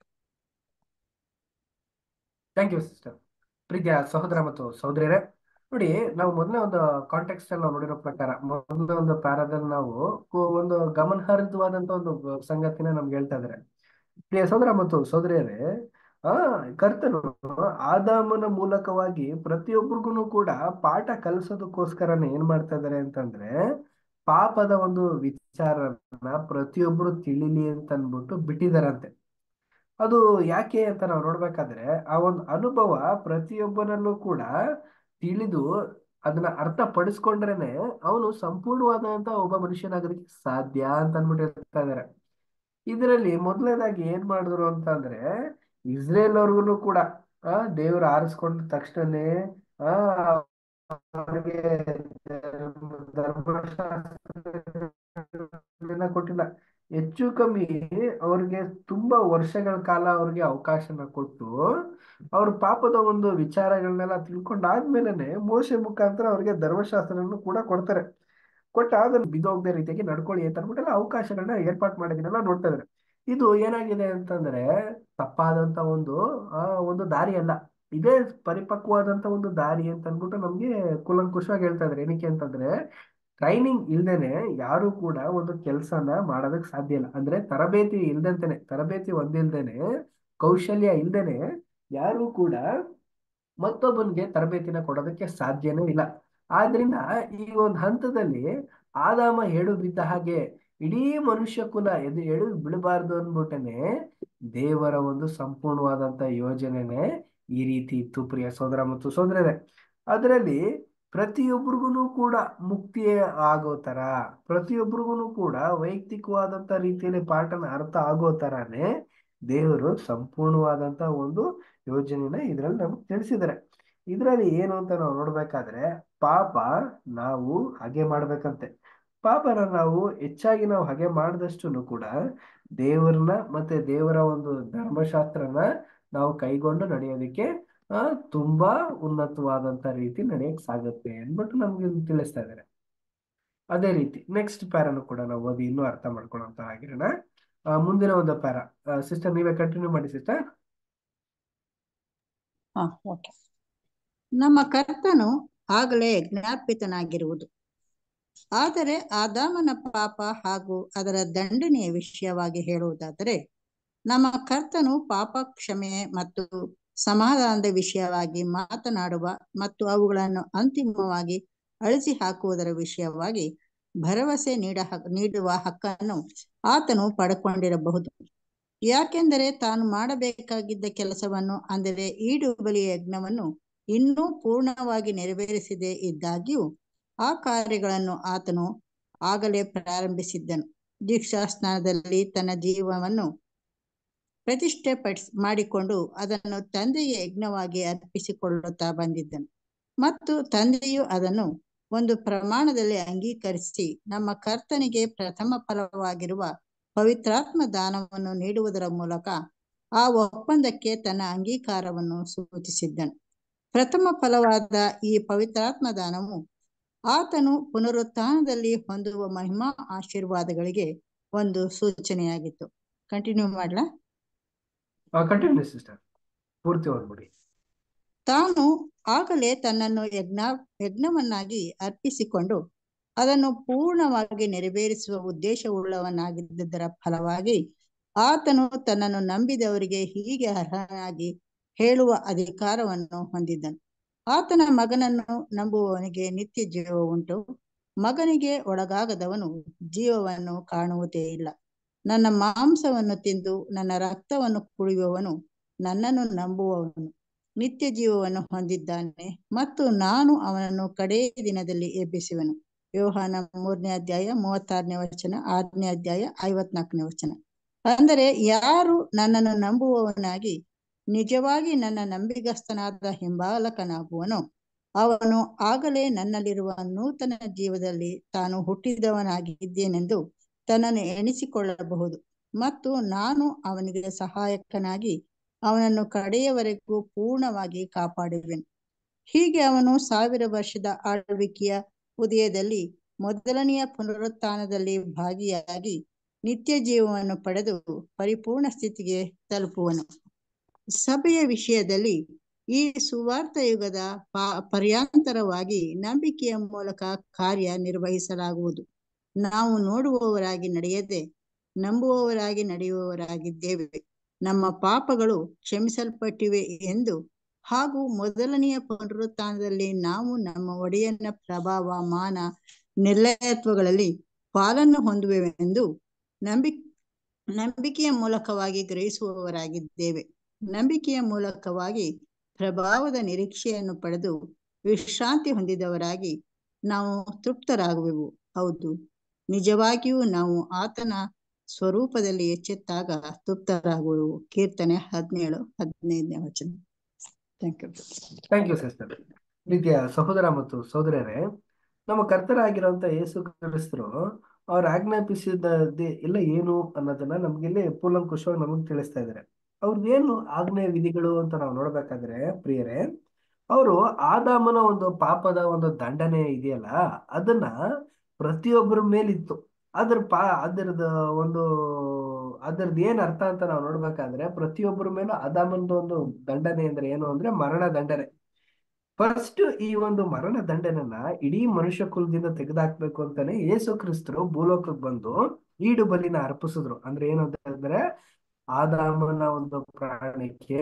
Speaker 1: Thank you sister ಪ್ರೀತಿಯ ಸಹೋದರ ಮತ್ತು ಸಹೋದರಿಯರೇ ನೋಡಿ ನಾವು ಮೊದಲನೇ ಒಂದು ಕಾಂಟೆಕ್ಸ್ಟ್ ಅಲ್ಲಿ ನಾವು ನೋಡಿರೋ ಪ್ರಕಾರ ಮೊದಲನೇ ಒಂದು ಪ್ಯಾರಾದಲ್ಲಿ ನಾವು ಕು- ಒಂದು ಗಮನಾರ್ಹವಾದಂತ ಒಂದು ಸಂಗತಿನ ನಮ್ಗೆ ಹೇಳ್ತಾ ಇದಾರೆ ಪ್ರಿಯ ಸಹೋದರ ಮತ್ತು ಸಹೋದರಿಯರೇ ಆ ಕರ್ತನು ಆದಾಮನ ಮೂಲಕವಾಗಿ ಪ್ರತಿಯೊಬ್ಬರಿಗೂ ಕೂಡ ಪಾಠ ಕಲಿಸೋದಕ್ಕೋಸ್ಕರನೇ ಏನ್ ಮಾಡ್ತಾ ಇದಾರೆ ಅಂತಂದ್ರೆ ಪಾಪದ ಒಂದು ವಿಚಾರನ ಪ್ರತಿಯೊಬ್ರು ತಿಳಿಲಿ ಅಂತ ಅನ್ಬಿಟ್ಟು ಬಿಟ್ಟಿದಾರಂತೆ ಅದು ಯಾಕೆ ಅಂತ ನಾವು ನೋಡ್ಬೇಕಾದ್ರೆ ಆ ಒಂದು ಅನುಭವ ಪ್ರತಿಯೊಬ್ಬನಲ್ಲೂ ಕೂಡ ತಿಳಿದು ಅದನ್ನ ಅರ್ಥ ಪಡಿಸ್ಕೊಂಡ್ರೇನೆ ಅವನು ಸಂಪೂರ್ಣವಾದಂತ ಒಬ್ಬ ಮನುಷ್ಯನಾಗೋದಕ್ಕೆ ಸಾಧ್ಯ ಅಂತ ಅಂದ್ಬಿಟ್ಟು ಹೇಳ್ತಾ ಇದಾರೆ ಇದರಲ್ಲಿ ಮೊದಲನೇದಾಗಿ ಏನ್ ಮಾಡಿದ್ರು ಅಂತಂದ್ರೆ ಇಸ್ರೇಲ್ ಅವ್ರಿಗೂ ಕೂಡ ಆ ದೇವ್ರು ಆರಿಸ್ಕೊಂಡ ತಕ್ಷಣನೇ ಆ ಅವ್ರಿಗೆ ಧರ್ಮಶಾಸ್ತ್ರ ಕೊಟ್ಟಿಲ್ಲ ಹೆಚ್ಚು ಕಮ್ಮಿ ಅವ್ರಿಗೆ ತುಂಬಾ ವರ್ಷಗಳ ಕಾಲ ಅವ್ರಿಗೆ ಅವಕಾಶನ ಕೊಟ್ಟು ಅವ್ರ ಪಾಪದ ಒಂದು ವಿಚಾರಗಳನ್ನೆಲ್ಲ ತಿಳ್ಕೊಂಡಾದ್ಮೇಲೆನೆ ಮೋಶೆ ಮುಖಾಂತರ ಅವ್ರಿಗೆ ಧರ್ಮಶಾಸ್ತ್ರವನ್ನು ಕೂಡ ಕೊಡ್ತಾರೆ ಕೊಟ್ಟ ಅದನ್ನ ಬಿದೋಗದೆ ರೀತಿಯಾಗಿ ನಡ್ಕೊಳ್ಳಿ ಅಂತ ಅಂದ್ಬಿಟ್ಟೆಲ್ಲ ಅವಕಾಶಗಳನ್ನ ಏರ್ಪಾಟ್ ಮಾಡಿದನ್ನೆಲ್ಲ ನೋಡ್ತಾ ಇದಾರೆ ಇದು ಏನಾಗಿದೆ ಅಂತಂದ್ರೆ ತಪ್ಪಾದಂತ ಒಂದು ಆ ಒಂದು ದಾರಿ ಅಲ್ಲ ಇದೇ ಪರಿಪಕ್ವವಾದಂತ ಒಂದು ದಾರಿ ಅಂತ ಅಂದ್ಬಿಟ್ಟು ನಮ್ಗೆ ಕೂಲಂಕುಷವಾಗಿ ಹೇಳ್ತಾ ಇದಾರೆ ಏನಕ್ಕೆ ಅಂತಂದ್ರೆ ಟ್ರೈನಿಂಗ್ ಇಲ್ದೇನೆ ಯಾರು ಕೂಡ ಒಂದು ಕೆಲಸನ ಮಾಡೋದಕ್ ಸಾಧ್ಯ ಇಲ್ಲ ಅಂದ್ರೆ ತರಬೇತಿ ಇಲ್ದಂತೆನೆ ತರಬೇತಿ ಹೊಂದಿಲ್ದೇನೆ ಕೌಶಲ್ಯ ಇಲ್ದೇನೆ ಯಾರು ಕೂಡ ಮತ್ತೊಬ್ಬನಿಗೆ ತರಬೇತಿನ ಕೊಡೋದಕ್ಕೆ ಸಾಧ್ಯನೇ ಇಲ್ಲ ಆದ್ರಿಂದ ಈ ಒಂದು ಹಂತದಲ್ಲಿ ಆದಾಮ ಹೇಳು ಬಿದ್ದ ಹಾಗೆ ಇಡೀ ಮನುಷ್ಯ ಕುಲ ಎದು ಎಳು ಬಿಡಬಾರ್ದು ಅಂದ್ಬಿಟ್ಟನೆ ದೇವರ ಒಂದು ಸಂಪೂರ್ಣವಾದಂತ ಯೋಜನೆನೆ ಈ ರೀತಿ ಇತ್ತು ಪ್ರಿಯ ಸೋದರ ಮತ್ತು ಸೋದರರೇ ಅದರಲ್ಲಿ ಪ್ರತಿಯೊಬ್ಬರಿಗೂ ಕೂಡ ಮುಕ್ತಿ ಆಗೋ ತರ ಪ್ರತಿಯೊಬ್ಬರಿಗೂ ಕೂಡ ವೈಯಕ್ತಿಕವಾದಂತ ರೀತಿಯಲ್ಲಿ ಪಾಠನ ಅರ್ಥ ಆಗೋ ತರಾನೇ ದೇವರು ಸಂಪೂರ್ಣವಾದಂತ ಒಂದು ಯೋಜನೆನ ಇದ್ರಲ್ಲಿ ನಮ್ಗೆ ತಿಳಿಸಿದ್ದಾರೆ ಇದ್ರಲ್ಲಿ ಏನು ಅಂತ ನಾವು ನೋಡ್ಬೇಕಾದ್ರೆ ಪಾಪ ನಾವು ಹಾಗೆ ಮಾಡ್ಬೇಕಂತೆ ಪಾಪನ ನಾವು ಹೆಚ್ಚಾಗಿ ನಾವು ಹಾಗೆ ಮಾಡಿದಷ್ಟು ಕೂಡ ದೇವರನ್ನ ಮತ್ತೆ ದೇವರ ಒಂದು ಧರ್ಮಶಾಸ್ತ್ರನ ನಾವು ಕೈಗೊಂಡು ನಡೆಯೋದಕ್ಕೆ ಆ ತುಂಬಾ ಉನ್ನತವಾದಂತ ರೀತಿ ನಡೆಯಕ್ ಸಾಗುತ್ತೆ ಅಂದ್ಬಿಟ್ಟು ನಮ್ಗೆ ಇಲ್ಲಿ ತಿಳಿಸ್ತಾ ಇದ್ದಾರೆ ಅದೇ ರೀತಿ ನೆಕ್ಸ್ಟ್ ಪ್ಯಾರನು ಕೂಡ ನಾವು ಓದಿ ಇನ್ನೂ ಅರ್ಥ ಮಾಡ್ಕೊಳ್ಳೋಂತ ಆಗಿರೋಣ ಆ, ಮುಂದಿನ ಒಂದು ಪ್ಯಾರ ಸಿಸ್ಟರ್ ನೀವೇ ಕಂಟಿನ್ಯೂ ಮಾಡಿ ಸಿಸ್ಟರ್
Speaker 2: ಹಾ ಓಕೆ ನಮ್ಮ ಕರ್ತನು ಆಗಲೇ ಜ್ಞಾಪಿತನಾಗಿರುವುದು ಆದರೆ ಆದಾಮನ ಪಾಪ ಹಾಗೂ ಅದರ ದಂಡನೆಯ ವಿಷಯವಾಗಿ ಹೇಳುವುದಾದರೆ ನಮ್ಮ ಕರ್ತನು ಪಾಪ ಕ್ಷಮೆ ಮತ್ತು ಸಮಾಧಾನದ ವಿಷಯವಾಗಿ ಮಾತನಾಡುವ ಮತ್ತು ಅವುಗಳನ್ನು ಅಂತಿಮವಾಗಿ ಅಳಿಸಿ ಹಾಕುವುದರ ವಿಷಯವಾಗಿ ಭರವಸೆ ನೀಡ ನೀಡುವ ಹಕ್ಕನ್ನು ಆತನು ಪಡ್ಕೊಂಡಿರಬಹುದು ಯಾಕೆಂದರೆ ತಾನು ಮಾಡಬೇಕಾಗಿದ್ದ ಕೆಲಸವನ್ನು ಅಂದರೆ ಈಡು ಬಲಿಯ ಯಜ್ಞವನ್ನು ಇನ್ನೂ ಪೂರ್ಣವಾಗಿ ನೆರವೇರಿಸದೇ ಇದ್ದಾಗ್ಯೂ ಆ ಕಾರ್ಯಗಳನ್ನು ಆತನು ಆಗಲೇ ಪ್ರಾರಂಭಿಸಿದ್ದನು ದೀಕ್ಷಾ ಸ್ನಾನದಲ್ಲಿ ತನ್ನ ಜೀವವನ್ನು ಪ್ರತಿಷ್ಠೆ ಪಡಿಸ್ ಮಾಡಿಕೊಂಡು ಅದನ್ನು ತಂದೆಯ ಯಜ್ಞವಾಗಿ ಅರ್ಪಿಸಿಕೊಳ್ಳುತ್ತಾ ಬಂದಿದ್ದನು ಮತ್ತು ತಂದೆಯು ಅದನ್ನು ಒಂದು ಪ್ರಮಾಣದಲ್ಲಿ ಅಂಗೀಕರಿಸಿ ನಮ್ಮ ಕರ್ತನಿಗೆ ಪ್ರಥಮ ಫಲವಾಗಿರುವ ಪವಿತ್ರಾತ್ಮ ದಾನವನ್ನು ನೀಡುವುದರ ಮೂಲಕ ಆ ಒಪ್ಪಂದಕ್ಕೆ ತನ್ನ ಅಂಗೀಕಾರವನ್ನು ಸೂಚಿಸಿದ್ದನು ಪ್ರಥಮ ಫಲವಾದ ಈ ಪವಿತ್ರಾತ್ಮ ದಾನವು ಆತನು ಪುನರುತ್ಥಾನದಲ್ಲಿ ಹೊಂದುವ ಮಹಿಮಾ ಆಶೀರ್ವಾದಗಳಿಗೆ ಒಂದು ಸೂಚನೆಯಾಗಿತ್ತು ಕಂಟಿನ್ಯೂ ಮಾಡ್ಲಾ
Speaker 1: ಕಂಟಿನ್ಯೂ ಸಿಸ್ಟರ್ ಪೂರ್ತಿ ಓದ್ಬಿಡಿ
Speaker 2: ತಾನು ಆಗಲೇ ತನ್ನನ್ನು ಯಜ್ಞ ಯಜ್ಞವನ್ನಾಗಿ ಅರ್ಪಿಸಿಕೊಂಡು ಅದನ್ನು ಪೂರ್ಣವಾಗಿ ನೆರವೇರಿಸುವ ಉದ್ದೇಶವುಳ್ಳವನಾಗಿದ್ದುದರ ಫಲವಾಗಿ ಆತನು ತನ್ನನ್ನು ನಂಬಿದವರಿಗೆ ಹೀಗೆ ಅರ್ಹನಾಗಿ ಹೇಳುವ ಅಧಿಕಾರವನ್ನು ಹೊಂದಿದ್ದನು ಆತನ ಮಗನನ್ನು ನಂಬುವವನಿಗೆ ನಿತ್ಯ ಜೀವ ಉಂಟು ಮಗನಿಗೆ ಒಳಗಾಗದವನು ಜೀವವನ್ನು ಕಾಣುವುದೇ ಇಲ್ಲ ನನ್ನ ಮಾಂಸವನ್ನು ತಿಂದು ನನ್ನ ರಕ್ತವನ್ನು ಕುಡಿಯುವವನು ನನ್ನನ್ನು ನಂಬುವವನು ನಿತ್ಯ ಜೀವವನ್ನು ಹೊಂದಿದ್ದಾನೆ ಮತ್ತು ನಾನು ಅವನನ್ನು ಕಡೇ ದಿನದಲ್ಲಿ ಎಬ್ಬಿಸುವೆನು ಯೋಹಾನ ಮೂರನೇ ಅಧ್ಯಾಯ ಮೂವತ್ತಾರನೇ ವಚನ ಆರನೇ ಅಧ್ಯಾಯ ಐವತ್ನಾಲ್ಕನೇ ವಚನ ಅಂದರೆ ಯಾರು ನನ್ನನ್ನು ನಂಬುವವನಾಗಿ ನಿಜವಾಗಿ ನನ್ನ ನಂಬಿಗಸ್ತನಾದ ಹಿಂಬಾಲಕನಾಗುವನೋ ಅವನು ಆಗಲೇ ನನ್ನಲ್ಲಿರುವ ನೂತನ ಜೀವದಲ್ಲಿ ತಾನು ಹುಟ್ಟಿದವನಾಗಿದ್ದೇನೆಂದು ತನ್ನನ್ನು ಎಣಿಸಿಕೊಳ್ಳಬಹುದು ಮತ್ತು ನಾನು ಅವನಿಗೆ ಸಹಾಯಕನಾಗಿ ಅವನನ್ನು ಕಡೆಯವರೆಗೂ ಪೂರ್ಣವಾಗಿ ಕಾಪಾಡುವೆನು ಹೀಗೆ ಅವನು ಸಾವಿರ ವರ್ಷದ ಆಳ್ವಿಕೆಯ ಉದಯದಲ್ಲಿ ಮೊದಲನೆಯ ಪುನರುತ್ಥಾನದಲ್ಲಿ ಭಾಗಿಯಾಗಿ ನಿತ್ಯ ಜೀವವನ್ನು ಪಡೆದು ಪರಿಪೂರ್ಣ ಸ್ಥಿತಿಗೆ ತಲುಪುವನು ಸಭೆಯ ವಿಷಯದಲ್ಲಿ ಈ ಸುವಾರ್ಥ ಯುಗದ ಪರ್ಯಾಂತರವಾಗಿ ನಂಬಿಕೆಯ ಮೂಲಕ ಕಾರ್ಯ ನಿರ್ವಹಿಸಲಾಗುವುದು ನಾವು ನೋಡುವವರಾಗಿ ನಡೆಯದೆ ನಂಬುವವರಾಗಿ ನಡೆಯುವವರಾಗಿದ್ದೇವೆ ನಮ್ಮ ಪಾಪಗಳು ಕ್ಷಮಿಸಲ್ಪಟ್ಟಿವೆ ಎಂದು ಹಾಗೂ ಮೊದಲನೆಯ ಪುನರುತ್ಥಾನದಲ್ಲಿ ನಾವು ನಮ್ಮ ಒಡೆಯನ ಪ್ರಭಾವ ಮಾನ ನಿರ್ಲಯತ್ವಗಳಲ್ಲಿ ಪಾಲನ್ನು ಹೊಂದುವೆವೆಂದು ನಂಬಿ ನಂಬಿಕೆಯ ಮೂಲಕವಾಗಿ ಗ್ರಹಿಸುವವರಾಗಿದ್ದೇವೆ ನಂಬಿಕೆಯ ಮೂಲಕವಾಗಿ ಪ್ರಭಾವದ ನಿರೀಕ್ಷೆಯನ್ನು ಪಡೆದು ವಿಶ್ರಾಂತಿ ಹೊಂದಿದವರಾಗಿ ನಾವು ತೃಪ್ತರಾಗುವೆವು ಹೌದು ನಿಜವಾಗಿಯೂ ನಾವು ಆತನ ಸ್ವರೂಪದಲ್ಲಿ ಎಚ್ಚೆತ್ತಾಗ ತೃಪ್ತರಾಗುವೆವು ಕೀರ್ತನೆ ಹದಿನೇಳು ಹದಿನೈದನೇ ವಚನ thank you
Speaker 1: thank you sister ಪ್ರೀತಿಯ ಸಹೋದರ ಮತ್ತು ಸಹೋದರರೇ ನಮ್ಮ ಕರ್ತರಾಗಿರುವಂತ ಯೇಸು ಕ್ರಿಸ್ತರು ಅವ್ರು ಆಜ್ಞಾಪಿಸಿದ್ದೇ ಎಲ್ಲ ಏನು ಅನ್ನೋದನ್ನ ನಮ್ಗಿಲ್ಲಿ ಕೂಲಂಕುಷವಾಗಿ ನಮಗೆ ತಿಳಿಸ್ತಾ ಇದ್ದಾರೆ ಅವ್ರದ್ದೇನು ಆಜ್ಞೆ ವಿಧಿಗಳು ಅಂತ ನಾವು ನೋಡ್ಬೇಕಾದ್ರೆ ಪ್ರಿಯರೇ ಅವರು ಆದಾಮನ ಒಂದು ಪಾಪದ ಒಂದು ದಂಡನೆ ಇದೆಯಲ್ಲ ಅದನ್ನ ಪ್ರತಿಯೊಬ್ಬರ ಮೇಲಿತ್ತು ಅದ್ರ ಪಾ ಅದರದ ಒಂದು ಅದರದ್ದು ಏನ್ ಅರ್ಥ ಅಂತ ನಾವು ನೋಡ್ಬೇಕಾದ್ರೆ ಪ್ರತಿಯೊಬ್ಬರ ಮೇಲೂ ಆದಾಮಂದು ಒಂದು ದಂಡನೆ ಅಂದ್ರೆ ಏನು ಅಂದ್ರೆ ಮರಣ ದಂಡನೆ ಫಸ್ಟ್ ಈ ಒಂದು ಮರಣ ದಂಡನೆನ ಇಡೀ ಮನುಷ್ಯ ಕುಲದಿಂದ ತೆಗೆದಾಕ್ಬೇಕು ಅಂತಾನೆ ಯೇಸು ಕ್ರಿಸ್ತರು ಭೂಲೋಕಕ್ಕೆ ಬಂದು ಈಡು ಬಲಿನ ಅರ್ಪಿಸಿದ್ರು ಅಂದ್ರೆ ಏನು ಅಂತ ಹೇಳಿದ್ರೆ ಆದಾಮನ ಒಂದು ಪ್ರಾಣಕ್ಕೆ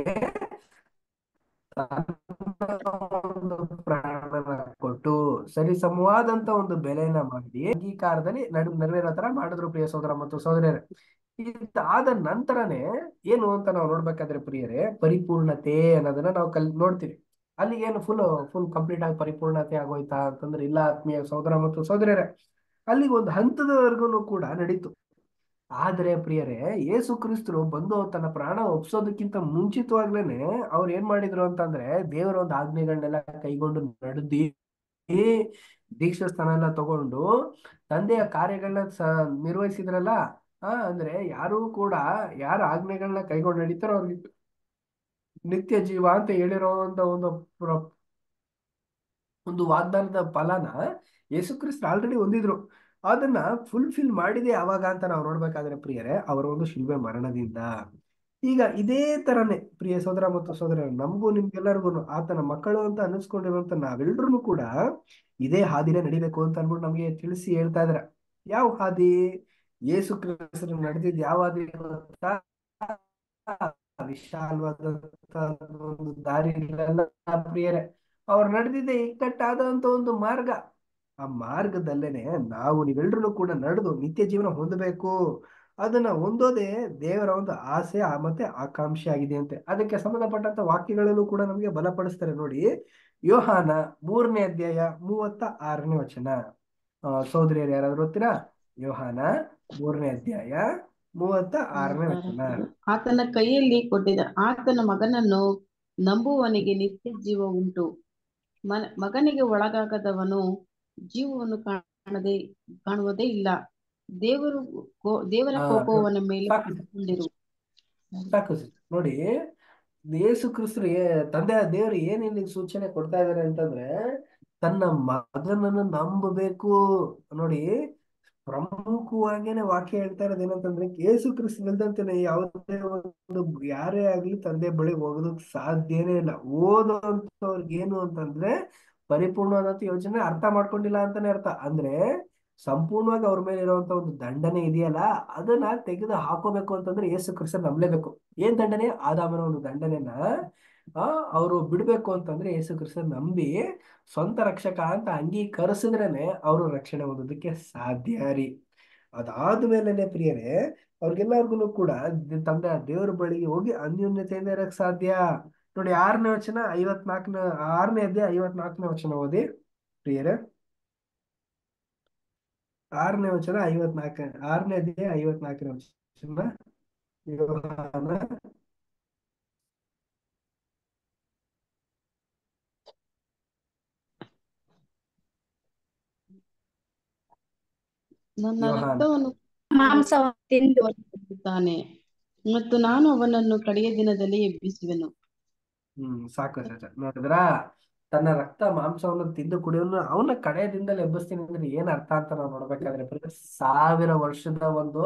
Speaker 1: ಒಂದು ಪ್ರಾಣನ ಕೊಟ್ಟು ಸರಿ ಸಮವಾದಂತ ಒಂದು ಬೆಲೆನ ಮಾಡಿ ಅಂಗೀಕಾರದಲ್ಲಿ ನಡು ನೆರವೇರೋ ತರ ಮಾಡಿದ್ರು ಪ್ರಿಯ ಸೋದರ ಮತ್ತು ಸೋದರಿಯರೇ ಇದಾದ ನಂತರನೇ ಏನು ಅಂತ ನಾವು ನೋಡ್ಬೇಕಾದ್ರೆ ಪ್ರಿಯರೇ ಪರಿಪೂರ್ಣತೆ ಅನ್ನೋದನ್ನ ನಾವು ಕಲ್ ನೋಡ್ತೀವಿ ಅಲ್ಲಿಗೆ ಏನು ಫುಲ್ ಫುಲ್ ಕಂಪ್ಲೀಟ್ ಆಗಿ ಪರಿಪೂರ್ಣತೆ ಆಗೋಯ್ತಾ ಅಂತಂದ್ರೆ ಇಲ್ಲ ಆತ್ಮೀಯ ಸೋದರ ಮತ್ತು ಸೋದರಿಯರೇ ಅಲ್ಲಿಗೆ ಒಂದು ಹಂತದವರೆಗೂ ಕೂಡ ನಡೀತು ಆದ್ರೆ ಪ್ರಿಯರೇ ಯೇಸು ಕ್ರಿಸ್ತರು ಬಂದು ತನ್ನ ಪ್ರಾಣ ಒಪ್ಸೋದಕ್ಕಿಂತ ಮುಂಚಿತವಾಗ್ಲೇನೆ ಅವ್ರು ಏನ್ ಮಾಡಿದ್ರು ಅಂತಂದ್ರೆ ದೇವರ ಒಂದು ಆಜ್ಞೆಗಳನ್ನೆಲ್ಲ ಕೈಗೊಂಡು ನಡೆದಿ ದೀಕ್ಷಾ ಸ್ಥಾನ ಎಲ್ಲ ತಗೊಂಡು ತಂದೆಯ ಕಾರ್ಯಗಳನ್ನ ಸ ನಿರ್ವಹಿಸಿದ್ರಲ್ಲ ಆ ಅಂದ್ರೆ ಯಾರು ಕೂಡ ಯಾರ ಆಜ್ಞೆಗಳನ್ನ ಕೈಗೊಂಡು ನಡೀತಾರೋ ಅವ್ರಿಗೆ ನಿತ್ಯ ಜೀವ ಅಂತ ಹೇಳಿರೋಂತ ಒಂದು ಪ್ರ- ಒಂದು ವಾಗ್ದಾನದ ಫಲನ ಯೇಸು ಕ್ರಿಸ್ತ ಆಲ್ರೆಡಿ ಹೊಂದಿದ್ರು ಅದನ್ನ ಫುಲ್ಫಿಲ್ ಮಾಡಿದೆ ಯಾವಾಗ ಅಂತ ನಾವು ನೋಡ್ಬೇಕಾದ್ರೆ ಪ್ರಿಯರೇ ಅವರ ಒಂದು ಶಿಲ್ಬೆ ಮರಣದಿಂದ ಈಗ ಇದೇ ತರನೇ ಪ್ರಿಯ ಸೋದರ ಮತ್ತು ಸೋದರ ನಮಗೂ ನಿಮ್ಗೆಲ್ಲರಿಗೂ ಆತನ ಮಕ್ಕಳು ಅಂತ ಅನ್ನಿಸ್ಕೊಂಡಿರುವಂತ ನಾವೆಲ್ಲರೂ ಕೂಡ ಇದೇ ಹಾದಿನೇ ನಡಿಬೇಕು ಅಂತ ಅನ್ಬಿಟ್ಟು ನಮಗೆ ತಿಳಿಸಿ ಹೇಳ್ತಾ ಇದಾರೆ ಯಾವ ಹಾದಿ ಯೇಸು ಕ್ರಿಸ್ತರು ನಡೆದಿದ್ ಯಾವ ಹಾದಿ ಗೊತ್ತಾ ವಿಶಾಲವಾದಂತ ಒಂದು ದಾರಿ ಪ್ರಿಯರೇ ಅವ್ರು ನಡೆದಿದ್ದೆ ಇಕ್ಕಟ್ಟಾದಂತ ಒಂದು ಮಾರ್ಗ ಆ ಮಾರ್ಗದಲ್ಲೇನೆ ನಾವು ನೀವೆಲ್ಲರೂ ಕೂಡ ನಡೆದು ನಿತ್ಯ ಜೀವನ ಹೊಂದಬೇಕು ಅದನ್ನ ಹೊಂದೋದೇ ದೇವರ ಒಂದು ಆಸೆ ಆ- ಮತ್ತೆ ಆಕಾಂಕ್ಷೆ ಆಗಿದೆ ಅಂತೆ ಅದಕ್ಕೆ ಸಂಬಂಧಪಟ್ಟಂತ ವಾಕ್ಯಗಳಲ್ಲೂ ಕೂಡ ನಮಗೆ ಬಲಪಡಿಸ್ತಾರೆ ನೋಡಿ ಯೋಹಾನ ಮೂರನೇ ಅಧ್ಯಾಯ ಮೂವತ್ತ ಆರನೇ ವಚನ ಆ, ಸಹೋದರಿಯರು ಯಾರಾದ್ರೂ ಓದ್ತೀರಾ ಯೋಹಾನ ಮೂರನೇ ಅಧ್ಯಾಯ ಮೂವತ್ತ ಆರನೇ ವಚನ
Speaker 5: ಆತನ ಕೈಯಲ್ಲಿ ಕೊಟ್ಟಿದ ಆತನ ಮಗನನ್ನು ನಂಬುವವನಿಗೆ ನಿತ್ಯ ಜೀವ ಉಂಟು ಮನ ಮಗನಿಗೆ ಒಳಗಾಗದವನು ಜೀವವನ್ನು ಕಾಣದೆ ಕಾಣುವುದೇ ಇಲ್ಲ ದೇವರು ಕೋ- ದೇವರ
Speaker 1: ಆ,
Speaker 5: ಕೋಪವು ಅವನ ಮೇಲೆ
Speaker 1: ಸಾಕು
Speaker 5: ಬಂದಿರು
Speaker 1: ಸಾಕು sister. ನೋಡಿ ಯೇಸು ಕ್ರಿಸ್ತರು ಏ- ತಂದೆ ದೇವರು ಏನ್ ಇಲ್ಲಿ ಸೂಚನೆ ಕೊಡ್ತಾ ಇದಾರೆ ಅಂತಂದ್ರೆ ತನ್ನ ಮಗನನ್ನು ನಂಬಬೇಕು ನೋಡಿ ಪ್ರಮುಖವಾಗೇನೆ ವಾಕ್ಯ ಹೇಳ್ತಾ ಇರೋದು ಏನಂತಂದ್ರೆ ಯೇಸು ಕ್ರಿಸ್ತ ಇಲ್ದಂತೆ ಯಾವುದೇ ಒಂದು ಯಾರೇ ಆಗ್ಲಿ ತಂದೆ ಬಳಿ ಹೋಗೋದಕ್ ಸಾಧ್ಯನೇ ಇಲ್ಲ ಓದೋಂಥವ್ರಿಗೆ ಏನು ಅಂತಂದ್ರೆ ಪರಿಪೂರ್ಣವಾದಂತ ಯೋಚನೆ ಅರ್ಥ ಮಾಡ್ಕೊಂಡಿಲ್ಲ ಅಂತಾನೆ ಅರ್ಥ ಅಂದ್ರೆ ಸಂಪೂರ್ಣವಾಗಿ ಅವ್ರ ಮೇಲೆ ಇರುವಂತ ಒಂದು ದಂಡನೆ ಇದೆಯಲ್ಲ ಅದನ್ನ ತೆಗೆದು ಹಾಕೋಬೇಕು ಅಂತಂದ್ರೆ ಯೇಸು ಕ್ರಿಸ್ತ ನಂಬಲೇಬೇಕು ಏನ್ ದಂಡನೆ ಆದಾಮನ ಒಂದು ದಂಡನೆನ ಆ ಅವರು ಬಿಡ್ಬೇಕು ಅಂತಂದ್ರೆ ಯೇಸು ಕ್ರಿಸ್ತ ನಂಬಿ ಸ್ವಂತ ರಕ್ಷಕ ಅಂತ ಅಂಗೀಕರಿಸಿದ್ರೇನೆ ಅವರು ರಕ್ಷಣೆ ಹೊಂದೋದಕ್ಕೆ ಸಾಧ್ಯ ರೀ ಅದಾದ್ಮೇಲೆನೆ ಪ್ರಿಯರೇ ಅವ್ರಿಗೆಲ್ಲರಿಗೂ ಕೂಡ ದ- ತಂದೆ ದೇವ್ರ ಬಳಿಗೆ ಹೋಗಿ ಅನ್ಯೋನ್ಯತೆಯಿಂದ ಇರಕ್ ಸಾಧ್ಯ ನೋಡಿ ಆರನೇ ವಚನ ಐವತ್ನಾಲ್ಕನೇ ಆರನೇ ಅಧ್ಯಾಯ ಐವತ್ನಾಲ್ಕನೇ ವಚನ ಓದಿ ಪ್ರಿಯರೇ ಆರನೇ ವಚನ ಐವತ್ನಾಲ್ಕ ಆರನೇ ಅಧ್ಯಾಯ ಐವತ್ನಾಲ್ಕನೇ ವಚನ ಯೋಹಾನ
Speaker 5: ನನ್ನ
Speaker 1: ಯೋಹಾನ
Speaker 5: ರಕ್ತವನ್ನು
Speaker 4: ಮಾಂಸವನ್ನು ತಿಂದು
Speaker 5: ತಾನೆ ಮತ್ತು ನಾನು ಅವನನ್ನು ಕಡೆಯ ದಿನದಲ್ಲಿ ಎಬ್ಬಿಸುವೆನು
Speaker 1: ಹ್ಮ್ ಸಾಕು ಸಾಕು ನೋಡಿದ್ರಾ ತನ್ನ ರಕ್ತ ಮಾಂಸವನ್ನು ತಿಂದು ಕುಡಿಯೋನು ಅವನ ಕಡೆಯ ದಿನದಲ್ಲಿ ಎಬ್ಬಿಸ್ತೀನಿ ಅಂದ್ರೆ ಏನ್ ಅರ್ಥ ಅಂತ ನಾವು ನೋಡ್ಬೇಕಾದ್ರೆ ಬರೀ ಸಾವಿರ ವರ್ಷದ ಒಂದು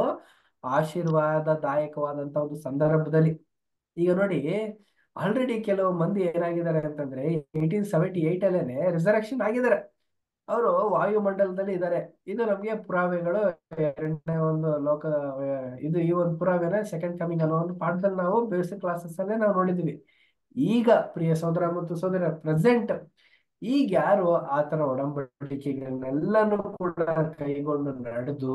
Speaker 1: ಆಶೀರ್ವಾದದಾಯಕವಾದಂತ ಒಂದು ಸಂದರ್ಭದಲ್ಲಿ ಈಗ ನೋಡಿ ಆಲ್ರೆಡಿ ಕೆಲವು ಮಂದಿ ಏನಾಗಿದ್ದಾರೆ ಅಂತಂದ್ರೆ ಏಯ್ಟೀನ್ ಸೆವೆಂಟಿ ಏಟ್ ಅಲ್ಲೇನೆ ರಿಸರ್ವೇಶನ್ ಆಗಿದ್ದಾರೆ ಅವರು ವಾಯುಮಂಡಲದಲ್ಲಿ ಇದ್ದಾರೆ ಇದು ನಮ್ಗೆ ಪುರಾವೆಗಳು ಎರಡನೇ ಒಂದು ಲೋಕ ಆ, ಇದು ಈ ಒಂದು ಪುರಾವೆನ ಸೆಕೆಂಡ್ ಕಮಿಂಗ್ ಅನ್ನೋ ಒಂದು ಪಾಠದಲ್ಲಿ ನಾವು ಬೇಸಿಕ್ ಕ್ಲಾಸಸ್ ಅಲ್ಲೇ ನಾವು ನೋಡಿದ್ವಿ ಈಗ ಪ್ರಿಯ ಸಹೋದರ ಮತ್ತು ಸಹೋದರ ಪ್ರೆಸೆಂಟ್ ಈಗ ಯಾರು ಆತನ ಒಡಂಬಡಿಕೆಗಳನ್ನೆಲ್ಲನೂ ಕೂಡ ಕೈಗೊಂಡು ನಡೆದು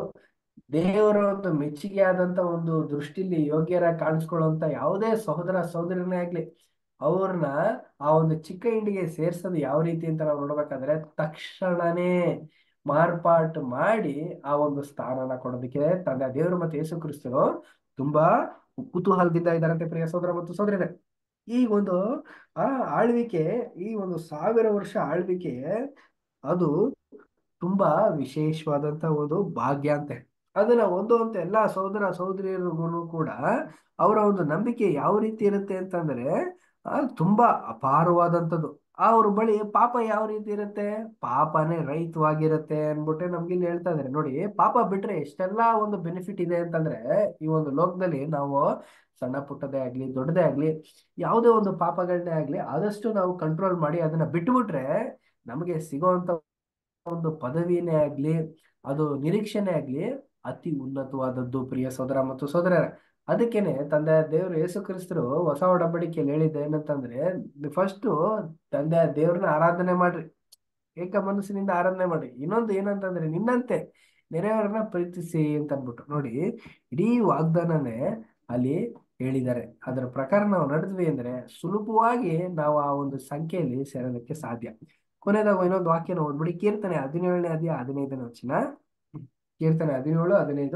Speaker 1: ದೇವರ ಒಂದು ಮೆಚ್ಚುಗೆ ಆದಂತ ಒಂದು ದೃಷ್ಟಿಲಿ ಯೋಗ್ಯರ ಕಾಣಿಸ್ಕೊಳ್ಳುವಂತ ಯಾವುದೇ ಸಹೋದರ ಸಹೋದರನೇ ಆಗ್ಲಿ ಅವ್ರನ್ನ ಆ ಒಂದು ಚಿಕ್ಕ ಹಿಂಡಿಗೆ ಸೇರ್ಸೋದು ಯಾವ ರೀತಿ ಅಂತ ನಾವು ನೋಡ್ಬೇಕಾದ್ರೆ ತಕ್ಷಣನೇ ಮಾರ್ಪಾಟು ಮಾಡಿ ಆ ಒಂದು ಸ್ಥಾನನ ಕೊಡೋದಕ್ಕೆ ತಂದೆ ದೇವರು ಮತ್ತು ಯೇಸು ಕ್ರಿಸ್ತರು ತುಂಬಾ ಕುತೂಹಲದಿಂದ ಇದ್ದಾರಂತೆ ಪ್ರಿಯ ಸಹೋದರ ಮತ್ತು ಸಹೋದರರೇ ಈ ಒಂದು ಆ ಆಳ್ವಿಕೆ ಈ ಒಂದು ಸಾವಿರ ವರ್ಷ ಆಳ್ವಿಕೆ ಅದು ತುಂಬಾ ವಿಶೇಷವಾದಂತ ಒಂದು ಭಾಗ್ಯ ಅಂತೆ ಅದನ್ನ ಹೊಂದುವಂತ ಎಲ್ಲಾ ಸಹೋದರ ಸಹೋದರಿಯರಿಗೂ ಕೂಡ ಅವರ ಒಂದು ನಂಬಿಕೆ ಯಾವ ರೀತಿ ಇರುತ್ತೆ ಅಂತಂದ್ರೆ ಆ ತುಂಬಾ ಅಪಾರವಾದಂಥದ್ದು ಅವ್ರ ಬಳಿ ಪಾಪ ಯಾವ ರೀತಿ ಇರುತ್ತೆ ಪಾಪನೇ ರಹಿತವಾಗಿರುತ್ತೆ ಅನ್ಬಿಟ್ಟೆ ನಮ್ಗೆ ಇಲ್ಲಿ ಹೇಳ್ತಾ ಇದಾರೆ ನೋಡಿ ಪಾಪ ಬಿಟ್ರೆ ಎಷ್ಟೆಲ್ಲಾ ಒಂದು ಬೆನಿಫಿಟ್ ಇದೆ ಅಂತಂದ್ರೆ ಈ ಒಂದು ಲೋಕದಲ್ಲಿ ನಾವು ಸಣ್ಣ ಪುಟ್ಟದೇ ಆಗ್ಲಿ ದೊಡ್ಡದೇ ಆಗ್ಲಿ ಯಾವುದೇ ಒಂದು ಪಾಪಗಳನ್ನೇ ಆಗ್ಲಿ ಆದಷ್ಟು ನಾವು ಕಂಟ್ರೋಲ್ ಮಾಡಿ ಅದನ್ನ ಬಿಟ್ಬಿಟ್ರೆ ನಮಗೆ ಸಿಗೋಂತ ಒಂದು ಪದವಿನೇ ಆಗ್ಲಿ ಅದು ನಿರೀಕ್ಷೆನೇ ಆಗ್ಲಿ ಅತಿ ಉನ್ನತವಾದದ್ದು ಪ್ರಿಯ ಸೋದರ ಮತ್ತು ಸೋದರರ ಅದಕ್ಕೇನೆ ತಂದೆ ದೇವರು ಯೇಸು ಕ್ರಿಸ್ತರು ಹೊಸ ಒಡಂಬಡಿಕೆಯಲ್ಲಿ ಹೇಳಿದ್ದ ಏನಂತಂದ್ರೆ ಫಸ್ಟ್ ತಂದೆ ದೇವ್ರನ್ನ ಆರಾಧನೆ ಮಾಡ್ರಿ ಏಕ ಮನಸ್ಸಿನಿಂದ ಆರಾಧನೆ ಮಾಡ್ರಿ ಇನ್ನೊಂದು ಏನಂತಂದ್ರೆ ನಿನ್ನಂತೆ ನೆರೆಯವರನ್ನ ಪ್ರೀತಿಸಿ ಅಂತ ಅಂದ್ಬಿಟ್ಟು ನೋಡಿ ಇಡೀ ವಾಗ್ದಾನನೇ ಅಲ್ಲಿ ಹೇಳಿದ್ದಾರೆ ಅದರ ಪ್ರಕಾರ ನಾವು ನಡೆದ್ವಿ ಅಂದ್ರೆ ಸುಲಭವಾಗಿ ನಾವು ಆ ಒಂದು ಸಂಖ್ಯೆಯಲ್ಲಿ ಸೇರೋದಕ್ಕೆ ಸಾಧ್ಯ ಕೊನೆದಾಗ ಇನ್ನೊಂದು ವಾಕ್ಯನ ಓದ್ಬಿಡಿ ಕೀರ್ತನೆ ಹದಿನೇಳನೇ ಅಧ್ಯಾಯ ಹದಿನೈದನೇ ವಚನ ಕೀರ್ತನೆ ಹದಿನೇಳು ಹದಿನೈದು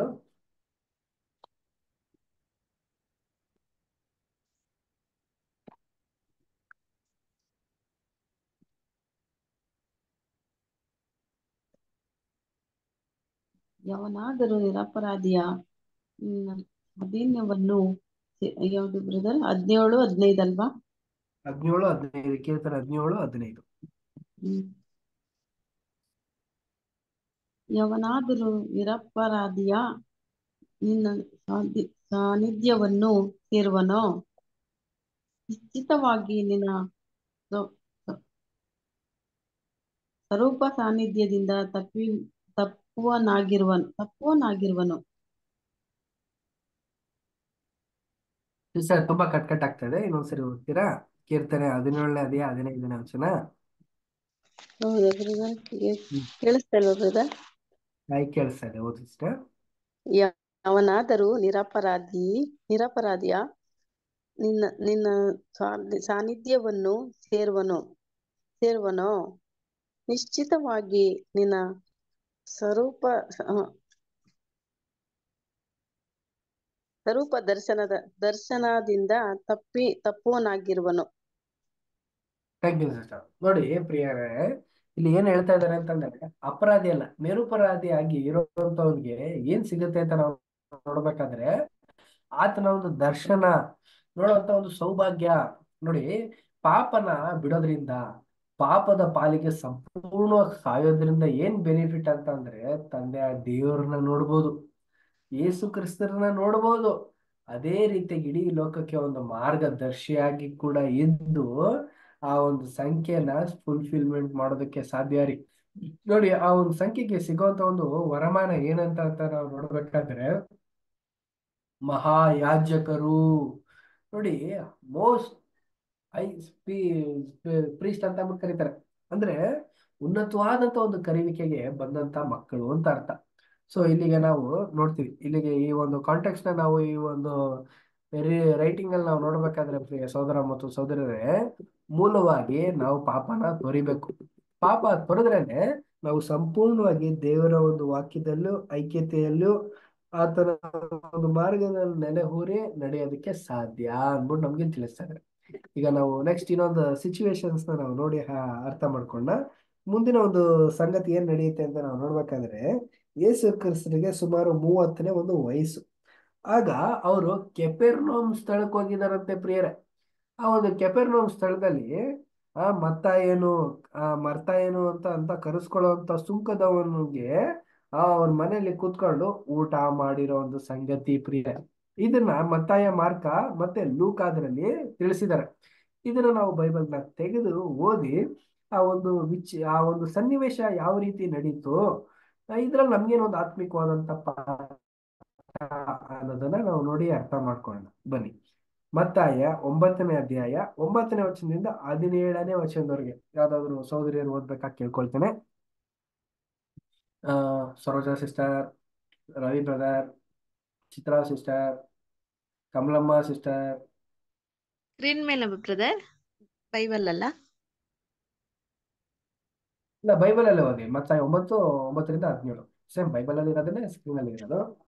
Speaker 5: ಯಾವನಾದರೂ ನಿರಪರಾಧಿಯ ಹ್ಮ್, ಅಧೀನ್ಯವನ್ನು ಯಾವುದು ಬ್ರದರ್ ಹದಿನೇಳು ಹದಿನೈದು ಅಲ್ವಾ
Speaker 1: ಹದಿನೇಳು ಹದಿನೈದು ಕೀರ್ತನೆ ಹದಿನೇಳು ಹದಿನೈದು
Speaker 5: ಹ್ಮ್. ಯಾವನಾದರೂ ನಿರಪರಾಧಿಯ ನಿನ್ನ ಸಾಧಿ- ಸಾನ್ನಿಧ್ಯವನ್ನು ಸೇರುವನೋ ನಿಶ್ಚಿತವಾಗಿ ನಿನ್ನ ಸ್ವ- ಸ- ಸ್ವರೂಪ ಸಾನ್ನಿಧ್ಯದಿಂದ ತಪ್ಪಿ ತಪ್ಪುವನಾಗಿರುವನು ತಪ್ಪುವನಾಗಿರುವನು
Speaker 1: ಸರ್ ತುಂಬಾ ಕಟ್ ಕಟ್ ಆಗ್ತಾ ಇದೆ ಇನ್ನೊಂದ್ಸರಿ ಓದ್ತೀರಾ ಕೀರ್ತನೆ ಹದಿನೇಳನೇ ಅಧ್ಯಾಯ ಹದಿನೈದನೇ ವಚನ
Speaker 5: ಹೌದಾ ಬ್ರದರ್
Speaker 1: ಹ್ಮ್.
Speaker 5: ಕೇಳಿಸ್ತಾ ಇಲ್ವಾ ಬ್ರದರ್
Speaker 1: ನಾಯಿ ಕೇಳಿಸ್ತಾ ಇದೆ ಓದಿ ಸಿಸ್ಟರ್
Speaker 5: ಅವನಾದರೂ ನಿರಪರಾಧಿ ನಿರಪರಾಧಿಯ ನಿನ್ನ ನಿನ್ನ ಸಾನ್ನಿ- ಸಾನ್ನಿಧ್ಯವನ್ನು ಸೇರುವನು ಸೇರುವನೋ ನಿಶ್ಚಿತವಾಗಿ ನಿನ್ನ ಸ್ವರೂಪ ಆ, ಸ್ವರೂಪ ದರ್ಶನದ ದರ್ಶನದಿಂದ ತಪ್ಪಿ ತಪ್ಪುವನಾಗಿರುವನು
Speaker 1: ಥ್ಯಾಂಕ್ ಯು ಸಿಸ್ಟರ್ ನೋಡಿ ಪ್ರಿಯರೇ ಇಲ್ಲಿ ಏನ್ ಹೇಳ್ತಾ ಇದ್ದಾರೆ ಅಂತಂದ್ರೆ ಅಪರಾಧಿ ಅಲ್ಲ ನಿರಪರಾಧಿಯಾಗಿ ಇರುವಂತವ್ರಿಗೆ ಏನ್ ಸಿಗುತ್ತೆ ಅಂತ ನಾವು ನೋಡ್ಬೇಕಾದ್ರೆ ಆತನ ಒಂದು ದರ್ಶನ ನೋಡುವಂತ ಒಂದು ಸೌಭಾಗ್ಯ ನೋಡಿ ಪಾಪನ ಬಿಡೋದ್ರಿಂದ ಪಾಪದ ಪಾಲಿಗೆ ಸಂಪೂರ್ಣವಾಗಿ ಸಾಯೋದ್ರಿಂದ ಏನ್ ಬೆನಿಫಿಟ್ ಅಂತ ಅಂದ್ರೆ ತಂದೆ ಆ ದೇವರನ್ನ ನೋಡ್ಬೋದು ಯೇಸು ಕ್ರಿಸ್ತರನ್ನ ನೋಡ್ಬೋದು ಅದೇ ರೀತಿಯಾಗಿ ಇಡೀ ಲೋಕಕ್ಕೆ ಒಂದು ಮಾರ್ಗದರ್ಶಿಯಾಗಿ ಕೂಡ ಇದ್ದು ಆ ಒಂದು ಸಂಖ್ಯೆನ ಫುಲ್ಫಿಲ್ಮೆಂಟ್ ಮಾಡೋದಕ್ಕೆ ಸಾಧ್ಯ ರೀ ನೋಡಿ ಆ ಒಂದು ಸಂಖ್ಯೆಗೆ ಸಿಗುವಂತ ಒಂದು ವರಮಾನ ಏನಂತ ಅಂತ ನಾವು ನೋಡ್ಬೇಕಾದ್ರೆ ಮಹಾಯಾಜಕರು ನೋಡಿ ಮೋಸ್ಟ್ ಐ ಸ್ಪೀ ಪ್ರೀಸ್ಟ್ ಅಂತ ಅಂದ್ಬಿಟ್ಟು ಕರೀತಾರೆ ಅಂದ್ರೆ ಉನ್ನತವಾದಂತ ಒಂದು ಕರಿವಿಕೆಗೆ ಬಂದಂತ ಮಕ್ಕಳು ಅಂತ ಅರ್ಥ ಸೊ ಇಲ್ಲಿಗೆ ನಾವು ನೋಡ್ತೀವಿ ಇಲ್ಲಿಗೆ ಈ ಒಂದು ಕಾಂಟೆಕ್ಸ್ಟ್ ನ ನಾವು ಈ ಒಂದು ರೈಟಿಂಗ್ ಅಲ್ಲಿ ನಾವು ನೋಡ್ಬೇಕಾದ್ರೆ ಪ್ರಿಯ ಸಹೋದರ ಮತ್ತು ಸಹೋದರರೇ ಮೂಲವಾಗಿ ನಾವು ಪಾಪನ ತೊರಿಬೇಕು ಪಾಪ ತೊರೆದ್ರೇನೆ ನಾವು ಸಂಪೂರ್ಣವಾಗಿ ದೇವರ ಒಂದು ವಾಕ್ಯದಲ್ಲೂ ಐಕ್ಯತೆಯಲ್ಲೂ ಆತನ ಒಂದು ಮಾರ್ಗದಲ್ಲಿ ನೆಲೆಹೂರಿ ನಡೆಯೋದಕ್ಕೆ ಸಾಧ್ಯ ಅಂದ್ಬಿಟ್ಟು ನಮ್ಗೆ ತಿಳಿಸ್ತಾರೆ ಈಗ ನಾವು ನೆಕ್ಸ್ಟ್ ಇನ್ನೊಂದು ಸಿಚುವೇಶನ್ಸ್ ನ ನಾವು ನೋಡಿ ಹ- ಅರ್ಥ ಮಾಡ್ಕೊಂಡ ಮುಂದಿನ ಒಂದು ಸಂಗತಿ ಏನ್ ನಡೆಯುತ್ತೆ ಅಂತ ನಾವು ನೋಡ್ಬೇಕಾದ್ರೆ ಯೇಸು ಕ್ರಿಸ್ತನಿಗೆ ಸುಮಾರು ಮೂವತ್ತನೇ ಒಂದು ವಯಸ್ಸು ಆಗ ಅವರು ಕೆಪೆರ್ನೋಮ್ ಸ್ಥಳಕ್ಕೆ ಹೋಗಿದಾರಂತೆ ಪ್ರಿಯರೇ ಆ ಒಂದು ಕೆಪೆರ್ನೋಮ್ ಸ್ಥಳದಲ್ಲಿ ಆ ಮತ್ತ ಏನು ಆ ಮರ್ತ ಏನು ಅಂತ ಅಂತ ಕರೆಸ್ಕೊಳ್ಳುವಂತ ಸುಂಕದವನಿಗೆ ಆ ಅವ್ರ ಮನೆಯಲ್ಲಿ ಕೂತ್ಕೊಂಡು ಊಟ ಮಾಡಿರೋ ಒಂದು ಸಂಗತಿ ಪ್ರಿಯ ಇದನ್ನ ಮತ್ತಾಯ ಮಾರ್ಕ ಮತ್ತೆ ಲೂಕಾದ್ರಲ್ಲಿ ತಿಳಿಸಿದ್ದಾರೆ ಇದನ್ನ ನಾವು ಬೈಬಲ್ನ ತೆಗೆದು ಓದಿ ಆ ಒಂದು ವಿಚ್ ಆ ಒಂದು ಸನ್ನಿವೇಶ ಯಾವ ರೀತಿ ನಡೀತು ಇದ್ರಲ್ಲಿ ನಮ್ಗೇನೋ ಒಂದು ಆತ್ಮಿಕವಾದಂತ ಪಾಠ ಅನ್ನೋದನ್ನ ನಾವು ನೋಡಿ ಅರ್ಥ ಮಾಡ್ಕೊಳ್ಳೋಣ ಬನ್ನಿ ಮತ್ತಾಯ ಒಂಬತ್ತನೇ ಅಧ್ಯಾಯ ಒಂಬತ್ತನೇ ವಚನದಿಂದ ಹದಿನೇಳನೇ ವಚನದವರೆಗೆ ಯಾವ್ದಾದ್ರು ಸಹೋದರಿಯರು ಓದ್ಬೇಕಾ ಕೇಳ್ಕೊಳ್ತೇನೆ ಆ Saroja sister Ravi brother Chitra sister Kamalamma sister
Speaker 4: screen ಮೇಲೆ ಬ್ರದರ್ ಬೈಬಲ್ ಅಲ್ಲ
Speaker 1: ಇಲ್ಲ ಬೈಬಲ್ ಅಲ್ಲೇ ಓದಿ ಮತ್ತಾಯ ಒಂಬತ್ತು ಒಂಬತ್ತರಿಂದ ಹದಿನೇಳು ಸೇಮ್ ಬೈಬಲ್ ಅಲ್ಲಿ ಇರೋದನ್ನೇ ಸ್ಕ್ರೀನ್ ಅಲ್ಲಿ ಇರೋದು